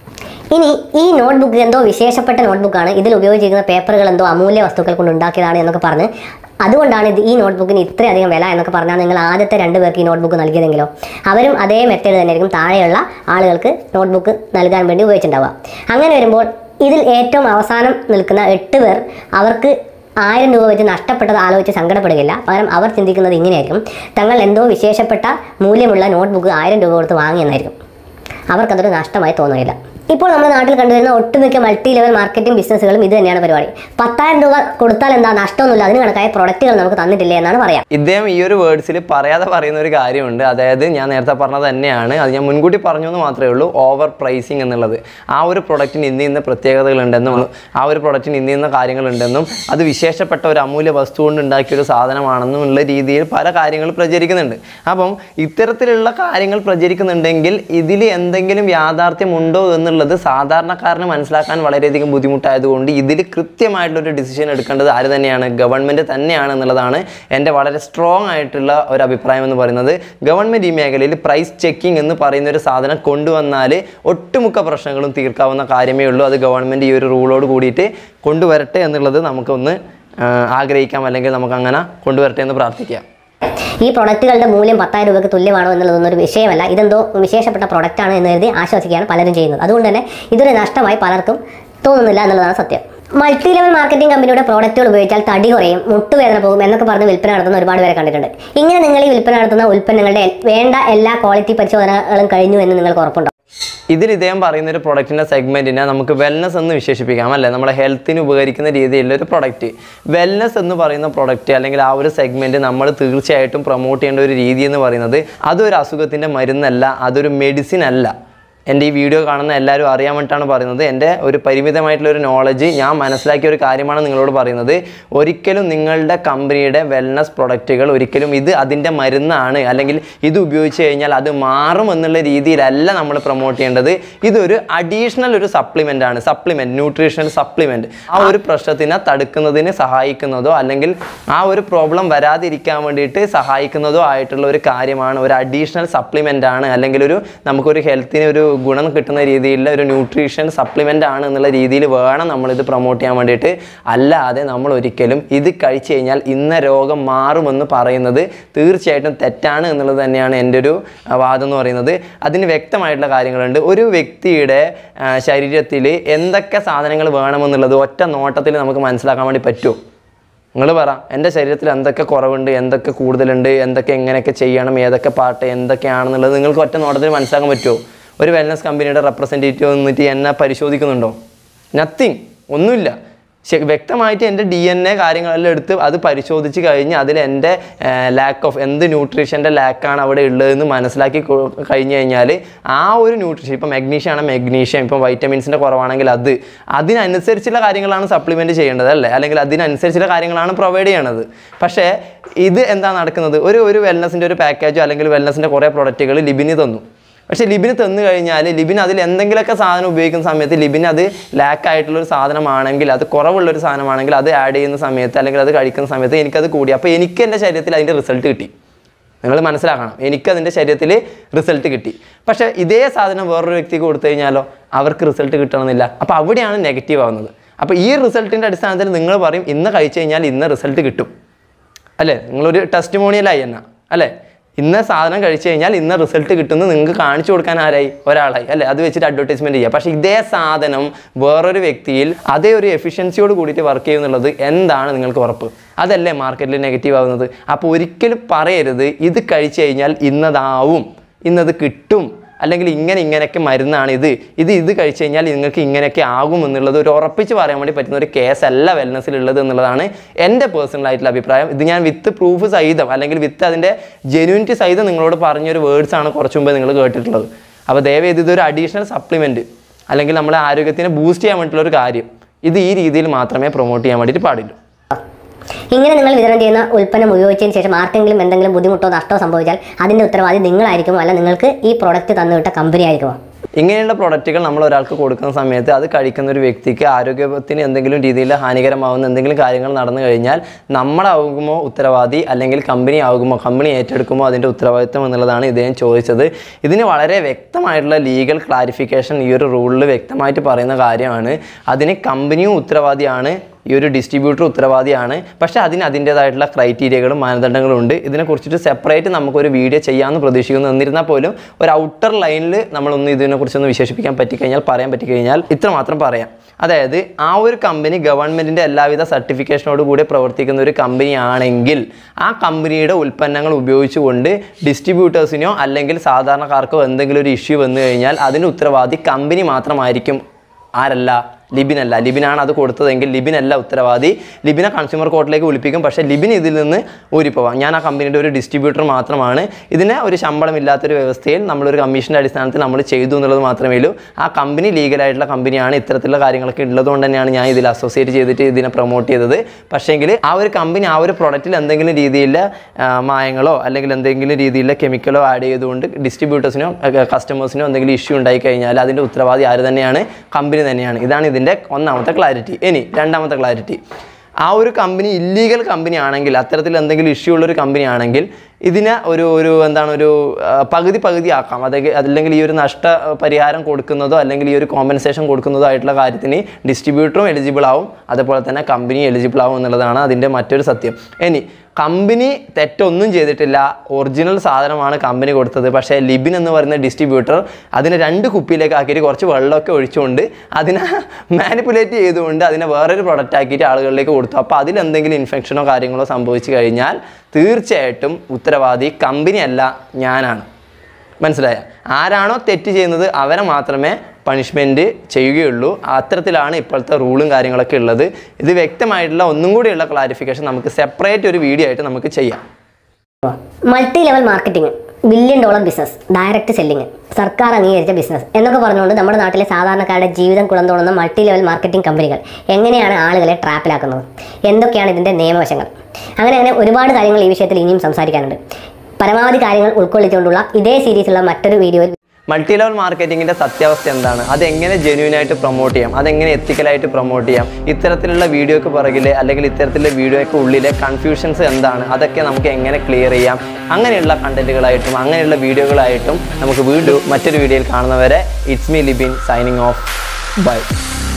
ഇനി ഈ നോട്ട്ബുക്ക് എന്തോ വിശേഷപ്പെട്ട നോട്ട്ബുക്കാണ് ഇതിൽ ഉപയോഗിച്ചിരിക്കുന്ന പേപ്പറുകൾ എന്തോ അമൂല്യ വസ്തുക്കൾ കൊണ്ട് ഉണ്ടാക്കിയതാണ് എന്നൊക്കെ പറഞ്ഞ് അതുകൊണ്ടാണ് ഇത് ഈ നോട്ട്ബുക്കിന് ഇത്രയധികം വില എന്നൊക്കെ പറഞ്ഞാൽ നിങ്ങൾ ആദ്യത്തെ രണ്ട് പേർക്ക് ഈ നോട്ട്ബുക്ക് നൽകിയതെങ്കിലോ അവരും അതേ മെത്തേഡ് തന്നെയായിരിക്കും താഴെയുള്ള ആളുകൾക്ക് നോട്ട്ബുക്ക് നൽകാൻ വേണ്ടി ഉപയോഗിച്ചിട്ടുണ്ടാവുക അങ്ങനെ വരുമ്പോൾ ഇതിൽ ഏറ്റവും അവസാനം നിൽക്കുന്ന എട്ട് പേർ അവർക്ക് ആയിരം രൂപ വെച്ച് നഷ്ടപ്പെട്ടത് ആലോചിച്ച് സങ്കടപ്പെടുകയില്ല പകരം അവർ ചിന്തിക്കുന്നത് ഇങ്ങനെയായിരിക്കും തങ്ങൾ എന്തോ വിശേഷപ്പെട്ട മൂല്യമുള്ള നോട്ട്ബുക്ക് ആയിരം രൂപ കൊടുത്ത് വാങ്ങിയെന്നായിരിക്കും അവർക്കതൊരു നഷ്ടമായി തോന്നുകയില്ല ഇപ്പോൾ നമ്മുടെ നാട്ടിൽ കണ്ടുവരുന്ന ഒട്ടുമിക്ക മൾട്ടി ലെവൽ മാർക്കറ്റിംഗ് ബിസിനസ്സുകളും ഇത് തന്നെയാണ് പരിപാടി പത്തായിരം രൂപ കൊടുത്താൽ എന്താ നഷ്ടമൊന്നുമില്ല അതിന് കണക്കായ പ്രൊഡക്റ്റുകൾ നമുക്ക് തന്നിട്ടില്ലേ എന്നാണ് പറയാം ഇദ്ദേഹം ഈ ഒരു വേർഡ്സിൽ പറയാതെ പറയുന്ന ഒരു കാര്യമുണ്ട് അതായത് ഞാൻ നേരത്തെ പറഞ്ഞത് തന്നെയാണ് അത് ഞാൻ മുൻകൂട്ടി പറഞ്ഞു എന്ന് മാത്രമേ ഉള്ളൂ ഓവർ പ്രൈസിങ് എന്നുള്ളത് ആ ഒരു പ്രൊഡക്റ്റിന് ഇന്ന ഇന്ന പ്രത്യേകതകളുണ്ടെന്നും ആ ഒരു പ്രൊഡക്റ്റിന് ഇന്ന ഇന്ന കാര്യങ്ങളുണ്ടെന്നും അത് വിശേഷപ്പെട്ട ഒരു അമൂല്യ വസ്തു കൊണ്ട് ഉണ്ടാക്കിയ ഒരു സാധനമാണെന്നും ഉള്ള രീതിയിൽ പല കാര്യങ്ങൾ പ്രചരിക്കുന്നുണ്ട് അപ്പം ഇത്തരത്തിലുള്ള കാര്യങ്ങൾ പ്രചരിക്കുന്നുണ്ടെങ്കിൽ ഇതിൽ എന്തെങ്കിലും യാഥാർത്ഥ്യമുണ്ടോ എന്നുള്ളത് സാധാരണക്കാരന് മനസ്സിലാക്കാൻ വളരെയധികം ബുദ്ധിമുട്ടായതുകൊണ്ട് ഇതിൽ കൃത്യമായിട്ടുള്ളൊരു ഡിസിഷൻ എടുക്കേണ്ടത് ആര് തന്നെയാണ് ഗവൺമെൻറ് തന്നെയാണ് എന്നുള്ളതാണ് എൻ്റെ വളരെ സ്ട്രോങ് ആയിട്ടുള്ള ഒരു അഭിപ്രായം എന്ന് പറയുന്നത് ഗവൺമെൻറ് ഈ മേഖലയിൽ പ്രൈസ് ചെക്കിംഗ് എന്ന് പറയുന്ന ഒരു സാധനം കൊണ്ടുവന്നാൽ ഒട്ടുമുക്ക പ്രശ്നങ്ങളും തീർക്കാവുന്ന കാര്യമേ ഉള്ളൂ അത് ഗവൺമെൻറ് ഈ ഒരു റൂളോട് കൂടിയിട്ട് കൊണ്ടുവരട്ടെ എന്നുള്ളത് നമുക്കൊന്ന് ആ, ആഗ്രഹിക്കാം അല്ലെങ്കിൽ നമുക്ക് അങ്ങനെ കൊണ്ടുവരട്ടെ എന്ന് പ്രാർത്ഥിക്കാം ഈ പ്രൊഡക്റ്റുകളുടെ മൂല്യം പത്തായിരം രൂപയ്ക്ക് തുല്യമാണോ എന്നുള്ളതൊന്നും ഒരു വിഷയമല്ല ഇതെന്തോ വിശേഷപ്പെട്ട പ്രൊഡക്റ്റാണ് എന്ന് കരുതി ആശ്വസിക്കുകയാണ് പലരും ചെയ്യുന്നത് അതുകൊണ്ട് തന്നെ ഇതൊരു നഷ്ടമായി പലർക്കും തോന്നുന്നില്ല എന്നുള്ളതാണ് സത്യം മൾട്ടി ലെവൽ മാർക്കറ്റിംഗ് കമ്പനിയുടെ പ്രോഡക്റ്റുകൾ ഉപയോഗിച്ചാൽ തടി കുറയും മുട്ടുവേദന പോകും എന്നൊക്കെ പറഞ്ഞ് വിൽപ്പന നടത്തുന്ന ഒരുപാട് പേരെ കണ്ടിട്ടുണ്ട് ഇങ്ങനെ നിങ്ങൾ ഈ വിൽപ്പന നടത്തുന്ന ഉൽപ്പന്നങ്ങളുടെ വേണ്ട എല്ലാ ക്വാളിറ്റി പരിശോധനകളും കഴിഞ്ഞു എന്ന് നിങ്ങൾക്ക് ഉറപ്പുണ്ടോ ഇതിൽ ഇദ്ദേഹം പറയുന്ന ഒരു പ്രൊഡക്റ്റിൻ്റെ സെഗ്മെൻറ്റിനെ നമുക്ക് വെൽനസ് എന്ന് വിശേഷിപ്പിക്കാം അല്ലേ നമ്മുടെ ഹെൽത്തിന് ഉപകരിക്കുന്ന രീതിയിലുള്ള ഒരു പ്രൊഡക്റ്റ് വെൽനസ് എന്ന് പറയുന്ന പ്രൊഡക്റ്റ് അല്ലെങ്കിൽ ആ ഒരു സെഗ്മെൻറ്റ് നമ്മൾ തീർച്ചയായിട്ടും പ്രൊമോട്ട് ചെയ്യേണ്ട ഒരു രീതി എന്ന് പറയുന്നത് അതൊരു അസുഖത്തിൻ്റെ മരുന്നല്ല അതൊരു മെഡിസിൻ അല്ല എൻ്റെ ഈ വീഡിയോ കാണുന്ന എല്ലാവരും അറിയാൻ വേണ്ടിയിട്ടാണ് പറയുന്നത് എൻ്റെ ഒരു പരിമിതമായിട്ടുള്ള ഒരു നോളജ് ഞാൻ മനസ്സിലാക്കിയ ഒരു കാര്യമാണ് നിങ്ങളോട് പറയുന്നത് ഒരിക്കലും നിങ്ങളുടെ കമ്പനിയുടെ വെൽനസ് പ്രൊഡക്റ്റുകൾ ഒരിക്കലും ഇത് അതിൻ്റെ മരുന്നാണ് അല്ലെങ്കിൽ ഇത് ഉപയോഗിച്ച് കഴിഞ്ഞാൽ അത് മാറും എന്നുള്ള രീതിയിലല്ല നമ്മൾ പ്രൊമോട്ട് ചെയ്യേണ്ടത് ഇതൊരു അഡീഷണൽ ഒരു സപ്ലിമെൻ്റ് ആണ് സപ്ലിമെൻറ്റ് ന്യൂട്രീഷണൽ സപ്ലിമെൻറ്റ് ആ ഒരു പ്രശ്നത്തിനെ തടുക്കുന്നതിന് സഹായിക്കുന്നതോ അല്ലെങ്കിൽ ആ ഒരു പ്രോബ്ലം വരാതിരിക്കാൻ വേണ്ടിയിട്ട് സഹായിക്കുന്നതോ ആയിട്ടുള്ള ഒരു കാര്യമാണ് ഒരു അഡീഷണൽ സപ്ലിമെൻ്റ് ആണ് അല്ലെങ്കിൽ ഒരു നമുക്കൊരു ഹെൽത്തിന് ഒരു ഗുണം കിട്ടുന്ന രീതിയിലുള്ള ഒരു ന്യൂട്രീഷൻ സപ്ലിമെൻ്റ് ആണ് എന്നുള്ള രീതിയിൽ വേണം നമ്മളിത് പ്രൊമോട്ട് ചെയ്യാൻ വേണ്ടിയിട്ട് അല്ലാതെ നമ്മൾ ഒരിക്കലും ഇത് കഴിച്ചു കഴിഞ്ഞാൽ ഇന്ന രോഗം മാറുമെന്ന് പറയുന്നത് തീർച്ചയായിട്ടും തെറ്റാണ് എന്നുള്ളത് തന്നെയാണ് എൻ്റെ ഒരു ആ, വാദം എന്ന് പറയുന്നത് അതിന് വ്യക്തമായിട്ടുള്ള കാര്യങ്ങളുണ്ട് ഒരു വ്യക്തിയുടെ ശരീരത്തിൽ എന്തൊക്കെ സാധനങ്ങൾ വേണമെന്നുള്ളത് ഒറ്റ നോട്ടത്തിൽ നമുക്ക് മനസ്സിലാക്കാൻ വേണ്ടി പറ്റുമോ നിങ്ങൾ പറ എൻ്റെ ശരീരത്തിൽ എന്തൊക്കെ കുറവുണ്ട് എന്തൊക്കെ കൂടുതലുണ്ട് എന്തൊക്കെ എങ്ങനെയൊക്കെ ചെയ്യണം ഏതൊക്കെ പാട്ട് എന്തൊക്കെയാണെന്നുള്ളത് നിങ്ങൾക്ക് ഒറ്റ നോട്ടത്തിൽ മനസ്സിലാക്കാൻ പറ്റുമോ ഒരു വെൽനസ് കമ്പനിയുടെ റെപ്രസെൻറ്റേറ്റീവ് വന്നിട്ട് എന്നെ പരിശോധിക്കുന്നുണ്ടോ നത്തിങ് ഒന്നുമില്ല ശ- വ്യക്തമായിട്ട് എൻ്റെ ഡി എൻ എ കാര്യങ്ങളെല്ലാം എടുത്ത് അത് പരിശോധിച്ച് കഴിഞ്ഞ് അതിൽ എൻ്റെ ലാക്ക് ഓഫ് എന്ത് ന്യൂട്രീഷൻ്റെ ലാക്കാണ് അവിടെ ഉള്ളതെന്ന് മനസ്സിലാക്കി കൊ- കഴിഞ്ഞ് കഴിഞ്ഞാൽ ആ ഒരു ന്യൂട്രീഷൻ ഇപ്പോൾ മെഗ്നീഷ്യം ആണ് മെഗ്നീഷ്യം ഇപ്പോൾ വൈറ്റമിൻസിൻ്റെ കുറവാണെങ്കിൽ അത് അതിനനുസരിച്ചുള്ള കാര്യങ്ങളാണ് സപ്ലിമെൻറ്റ് ചെയ്യേണ്ടത് അല്ലേ അല്ലെങ്കിൽ അതിനനുസരിച്ചുള്ള കാര്യങ്ങളാണ് പ്രൊവൈഡ് ചെയ്യണത് പക്ഷേ ഇത് എന്താ നടക്കുന്നത് ഒരു ഒരു വെൽനസിൻ്റെ ഒരു പാക്കേജോ അല്ലെങ്കിൽ വെൽനസിൻ്റെ കുറേ പ്രൊഡക്റ്റുകൾ ലിബിന് തന്നു പക്ഷേ ലിബിന് തന്നു കഴിഞ്ഞാൽ ലിബിൻ അതിൽ എന്തെങ്കിലുമൊക്കെ സാധനം ഉപയോഗിക്കുന്ന സമയത്ത് ലിബിന് അത് ലാക്ക് ആയിട്ടുള്ള ഒരു സാധനമാണെങ്കിൽ അത് കുറവുള്ള ഒരു സാധനമാണെങ്കിൽ അത് ആഡ് ചെയ്യുന്ന സമയത്ത് അല്ലെങ്കിൽ അത് കഴിക്കുന്ന സമയത്ത് എനിക്കത് കൂടി അപ്പോൾ എനിക്ക് എൻ്റെ ശരീരത്തിൽ അതിൻ്റെ റിസൾട്ട് കിട്ടി നിങ്ങൾ മനസ്സിലാക്കണം എനിക്കതിൻ്റെ ശരീരത്തിൽ റിസൾട്ട് കിട്ടി പക്ഷേ ഇതേ സാധനം വേറൊരു വ്യക്തിക്ക് കൊടുത്തു കഴിഞ്ഞാലോ അവർക്ക് റിസൾട്ട് കിട്ടണമെന്നില്ല അപ്പോൾ അവിടെയാണ് നെഗറ്റീവ് ആവുന്നത് അപ്പോൾ ഈ റിസൾട്ടിൻ്റെ അടിസ്ഥാനത്തിൽ നിങ്ങൾ പറയും ഇന്ന് കഴിച്ചു കഴിഞ്ഞാൽ ഇന്ന് റിസൾട്ട് കിട്ടും അല്ലേ നിങ്ങളൊരു ടെസ്റ്റ് മോണിയലായി എന്നാ അല്ലേ ഇന്ന സാധനം കഴിച്ചു കഴിഞ്ഞാൽ ഇന്ന റിസൾട്ട് കിട്ടുന്നു നിങ്ങൾക്ക് കാണിച്ചു കൊടുക്കാൻ ആരായി ഒരാളായി അല്ലേ അത് വെച്ചിട്ട് അഡ്വർടൈസ്മെന്റ് ചെയ്യുക പക്ഷേ ഇതേ സാധനം വേറൊരു വ്യക്തിയിൽ അതേ ഒരു എഫിഷ്യൻസിയോട് കൂടിയിട്ട് വർക്ക് ചെയ്യുന്നുള്ളത് എന്താണ് നിങ്ങൾക്ക് ഉറപ്പ് അതല്ലേ മാർക്കറ്റിൽ നെഗറ്റീവ് ആവുന്നത് അപ്പോൾ ഒരിക്കലും പറയരുത് ഇത് കഴിച്ചു കഴിഞ്ഞാൽ ഇന്നതാവും ഇന്നത് കിട്ടും അല്ലെങ്കിൽ ഇങ്ങനെ ഇങ്ങനെയൊക്കെ മരുന്നാണ് ഇത് ഇത് ഇത് കഴിച്ചു കഴിഞ്ഞാൽ നിങ്ങൾക്ക് ഇങ്ങനെയൊക്കെ ആകും എന്നുള്ളത് ഒരു ഉറപ്പിച്ച് പറയാൻ വേണ്ടി പറ്റുന്ന ഒരു കേസല്ല വെൽനസ്സിലുള്ളത് എന്നുള്ളതാണ് എൻ്റെ പേഴ്സണൽ ആയിട്ടുള്ള അഭിപ്രായം ഇത് ഞാൻ വിത്ത് പ്രൂഫ് സഹിതം അല്ലെങ്കിൽ വിത്ത് അതിൻ്റെ ജെന്യൂനിറ്റി സഹിതം നിങ്ങളോട് പറഞ്ഞൊരു വേർഡ്സ് ആണ് കുറച്ച് മുമ്പ് നിങ്ങൾ കേട്ടിട്ടുള്ളത് അപ്പോൾ ദയവേത് ഇതൊരു അഡീഷണൽ സപ്ലിമെൻറ്റ് അല്ലെങ്കിൽ നമ്മുടെ ആരോഗ്യത്തിനെ ബൂസ്റ്റ് ചെയ്യാൻ വേണ്ടിയിട്ടുള്ള ഒരു കാര്യം ഇത് ഈ രീതിയിൽ മാത്രമേ പ്രൊമോട്ട് ചെയ്യാൻ വേണ്ടിയിട്ട് പാടുള്ളൂ ഇങ്ങനെ നിങ്ങൾ വിതരണം ചെയ്യുന്ന ഉൽപ്പന്നം ഉപയോഗിച്ചതിന് ശേഷം ആർക്കെങ്കിലും എന്തെങ്കിലും ബുദ്ധിമുട്ടോ നഷ്ടമോ സംഭവിച്ചാൽ അതിന്റെ ഉത്തരവാദി നിങ്ങളായിരിക്കുമോ അല്ല നിങ്ങൾക്ക് ഈ പ്രോഡക്റ്റ് തന്നുവിട്ട കമ്പനി ആയിരിക്കുമോ ഇങ്ങനെയുള്ള പ്രൊഡക്റ്റുകൾ നമ്മൾ ഒരാൾക്ക് കൊടുക്കുന്ന സമയത്ത് അത് കഴിക്കുന്ന ഒരു വ്യക്തിക്ക് ആരോഗ്യത്തിന് എന്തെങ്കിലും രീതിയിൽ ഹാനികരമാവുന്ന എന്തെങ്കിലും കാര്യങ്ങൾ നടന്നു കഴിഞ്ഞാൽ നമ്മളാകുമോ ഉത്തരവാദി അല്ലെങ്കിൽ കമ്പനി ആകുമോ കമ്പനി ഏറ്റെടുക്കുമോ അതിൻ്റെ ഉത്തരവാദിത്വം എന്നുള്ളതാണ് ഇദ്ദേഹം ചോദിച്ചത് ഇതിന് വളരെ വ്യക്തമായിട്ടുള്ള ലീഗൽ ക്ലാരിഫിക്കേഷൻ ഈ ഒരു റൂളിൽ വ്യക്തമായിട്ട് പറയുന്ന കാര്യമാണ് അതിന് കമ്പനിയും ഉത്തരവാദിയാണ് ഈ ഒരു ഡിസ്ട്രിബ്യൂട്ടർ ഉത്തരവാദിയാണ് പക്ഷേ അതിന് അതിൻ്റേതായിട്ടുള്ള ക്രൈറ്റീരിയകളും മാനദണ്ഡങ്ങളും ഉണ്ട് ഇതിനെക്കുറിച്ചിട്ട് സെപ്പറേറ്റ് നമുക്കൊരു വീഡിയോ ചെയ്യാമെന്ന് പ്രതീക്ഷിക്കുന്നു എന്നിരുന്നാൽ പോലും ഒരു ഔട്ടർ ലൈനിൽ നമ്മളൊന്ന് ഇതിനെക്കുറിച്ചൊന്ന് വിശേഷിപ്പിക്കാൻ പറ്റിക്കഴിഞ്ഞാൽ പറയാൻ പറ്റിക്കഴിഞ്ഞാൽ ഇത്ര മാത്രം പറയാം അതായത് ആ ഒരു കമ്പനി ഗവൺമെൻറ്റിൻ്റെ എല്ലാവിധ സർട്ടിഫിക്കേഷനോട് കൂടി പ്രവർത്തിക്കുന്ന ഒരു കമ്പനി ആണെങ്കിൽ ആ കമ്പനിയുടെ ഉൽപ്പന്നങ്ങൾ ഉപയോഗിച്ചുകൊണ്ട് ഡിസ്ട്രിബ്യൂട്ടേഴ്സിനോ അല്ലെങ്കിൽ സാധാരണക്കാർക്കോ എന്തെങ്കിലും ഒരു ഇഷ്യൂ വന്നു കഴിഞ്ഞാൽ അതിന് ഉത്തരവാദി കമ്പനി മാത്രമായിരിക്കും ആരല്ല ലിബിനല്ല ലിബിനാണ് അത് കൊടുത്തതെങ്കിൽ ലിബിനല്ല ഉത്തരവാദി ലിബിനെ കൺസ്യൂമർ കോർട്ടിലേക്ക് വിളിപ്പിക്കും പക്ഷേ ലിബിൻ ഇതിൽ നിന്ന് ഊരിപ്പോവാം ഞാൻ ആ കമ്പനിയുടെ ഒരു ഡിസ്ട്രിബ്യൂട്ടർ മാത്രമാണ് ഇതിനെ ഒരു ശമ്പളമില്ലാത്തൊരു വ്യവസ്ഥയിൽ നമ്മളൊരു കമ്മീഷൻ്റെ അടിസ്ഥാനത്തിൽ നമ്മൾ ചെയ്തു എന്നുള്ളത് മാത്രമേ ഉള്ളൂ ആ കമ്പനി ലീഗലായിട്ടുള്ള കമ്പനിയാണ് ഇത്തരത്തിലുള്ള കാര്യങ്ങളൊക്കെ ഉള്ളതുകൊണ്ട് തന്നെയാണ് ഞാൻ ഇതിൽ അസോസിയേറ്റ് ചെയ്തിട്ട് ഇതിനെ പ്രൊമോട്ട് ചെയ്തത് പക്ഷേങ്കിൽ ആ ഒരു കമ്പനി ആ ഒരു പ്രൊഡക്റ്റിൽ എന്തെങ്കിലും രീതിയിലുള്ള ആ, മായങ്ങളോ അല്ലെങ്കിൽ എന്തെങ്കിലും രീതിയിലുള്ള കെമിക്കലോ ആഡ് ചെയ്തുകൊണ്ട് ഡിസ്ട്രിബ്യൂട്ടേഴ്സിനോ കസ്റ്റമേഴ്സിനോ എന്തെങ്കിലും ഇഷ്യൂ ഉണ്ടായി കഴിഞ്ഞാൽ അതിൻ്റെ ഉത്തരവാദി ആര് തന്നെയാണ് കമ്പനി തന്നെയാണ് ഇതാണ് ഇതിൻ്റെ ഒന്നാമത്തെ ക്ലാരിറ്റി ഇനി രണ്ടാമത്തെ ക്ലാരിറ്റി ആ ഒരു കമ്പനി ഇല്ലീഗൽ കമ്പനി ആണെങ്കിൽ അത്തരത്തിൽ എന്തെങ്കിലും ഇഷ്യൂ ഉള്ള ഒരു കമ്പനി ആണെങ്കിൽ ഇതിനെ ഒരു ഒരു എന്താണ് ഒരു ആ, പകുതി പകുതി ആക്കാം അതൊക്കെ അല്ലെങ്കിൽ ഈ ഒരു നഷ്ട പരിഹാരം കൊടുക്കുന്നതോ അല്ലെങ്കിൽ ഈ ഒരു കോമ്പൻസേഷൻ കൊടുക്കുന്നതോ ആയിട്ടുള്ള കാര്യത്തിന് ഡിസ്ട്രിബ്യൂട്ടറും എലിജിബിൾ ആവും അതുപോലെ തന്നെ കമ്പനി എലിജിബിൾ ആവും എന്നുള്ളതാണ് അതിൻ്റെ മറ്റൊരു സത്യം ഇനി കമ്പനി തെറ്റൊന്നും ചെയ്തിട്ടില്ല ഒറിജിനൽ സാധനമാണ് കമ്പനി കൊടുത്തത് പക്ഷേ ലിബിൻ എന്ന് പറയുന്ന ഡിസ്ട്രിബ്യൂട്ടർ അതിനെ രണ്ട് കുപ്പിയിലേക്ക് ആക്കിയിട്ട് കുറച്ച് വെള്ളമൊക്കെ ഒഴിച്ചുകൊണ്ട് അതിനെ മാനിപ്പുലേറ്റ് ചെയ്തുകൊണ്ട് അതിനെ വേറൊരു പ്രൊഡക്റ്റ് ആക്കിയിട്ട് ആളുകളിലേക്ക് കൊടുത്തു അപ്പോൾ അതിലെന്തെങ്കിലും ഇൻഫെക്ഷനോ കാര്യങ്ങളോ സംഭവിച്ചു കഴിഞ്ഞാൽ തീർച്ചയായിട്ടും ഉത്തരവാദി കമ്പനി അല്ല ഞാനാണ് മനസ്സിലായ ആരാണോ തെറ്റ് ചെയ്യുന്നത് അവരെ മാത്രമേ പണിഷ്മെൻറ്റ് ചെയ്യുകയുള്ളൂ അത്തരത്തിലാണ് ഇപ്പോഴത്തെ റൂളും കാര്യങ്ങളൊക്കെ ഉള്ളത് ഇത് വ്യക്തമായിട്ടുള്ള ഒന്നും കൂടിയുള്ള ക്ലാരിഫിക്കേഷൻ നമുക്ക് സെപ്പറേറ്റ് ഒരു വീഡിയോ ആയിട്ട് നമുക്ക് ചെയ്യാം multi level marketing billion dollar business direct selling സർക്കാർ അംഗീകരിച്ച ബിസിനസ് എന്നൊക്കെ പറഞ്ഞുകൊണ്ട് നമ്മുടെ നാട്ടിലെ സാധാരണക്കാരുടെ ജീവിതം കുളം തോന്നുന്ന മൾട്ടി ലെവൽ മാർക്കറ്റിംഗ് കമ്പനികൾ എങ്ങനെയാണ് ആളുകളെ ട്രാപ്പിലാക്കുന്നത് എന്തൊക്കെയാണ് ഇതിൻ്റെ നിയമവശങ്ങൾ അങ്ങനെ അങ്ങനെ ഒരുപാട് കാര്യങ്ങൾ ഈ വിഷയത്തിൽ ഇനിയും സംസാരിക്കാനുണ്ട് പരമാവധി കാര്യങ്ങൾ ഉൾക്കൊള്ളിച്ചുകൊണ്ടുള്ള ഇതേ സീരീസിലുള്ള മറ്റൊരു വീഡിയോയിൽ മൾട്ടി ലെവൽ മാർക്കറ്റിങ്ങിൻ്റെ സത്യാവസ്ഥ എന്താണ് അതെങ്ങനെ ജെന്യൂൻ ആയിട്ട് പ്രൊമോട്ട് ചെയ്യാം അതെങ്ങനെ എത്തിക്കലായിട്ട് പ്രൊമോട്ട് ചെയ്യാം ഇത്തരത്തിലുള്ള വീഡിയോക്ക് പുറകിലെ അല്ലെങ്കിൽ ഇത്തരത്തിലുള്ള വീഡിയോയ്ക്ക് ഉള്ളിലെ കൺഫ്യൂഷൻസ് എന്താണ് അതൊക്കെ നമുക്ക് എങ്ങനെ ക്ലിയർ ചെയ്യാം അങ്ങനെയുള്ള കണ്ടന്റുകളായിട്ടും അങ്ങനെയുള്ള വീഡിയോകളായിട്ടും നമുക്ക് വീണ്ടും മറ്റൊരു വീഡിയോയിൽ കാണുന്നവരെ it's me Libin signing off by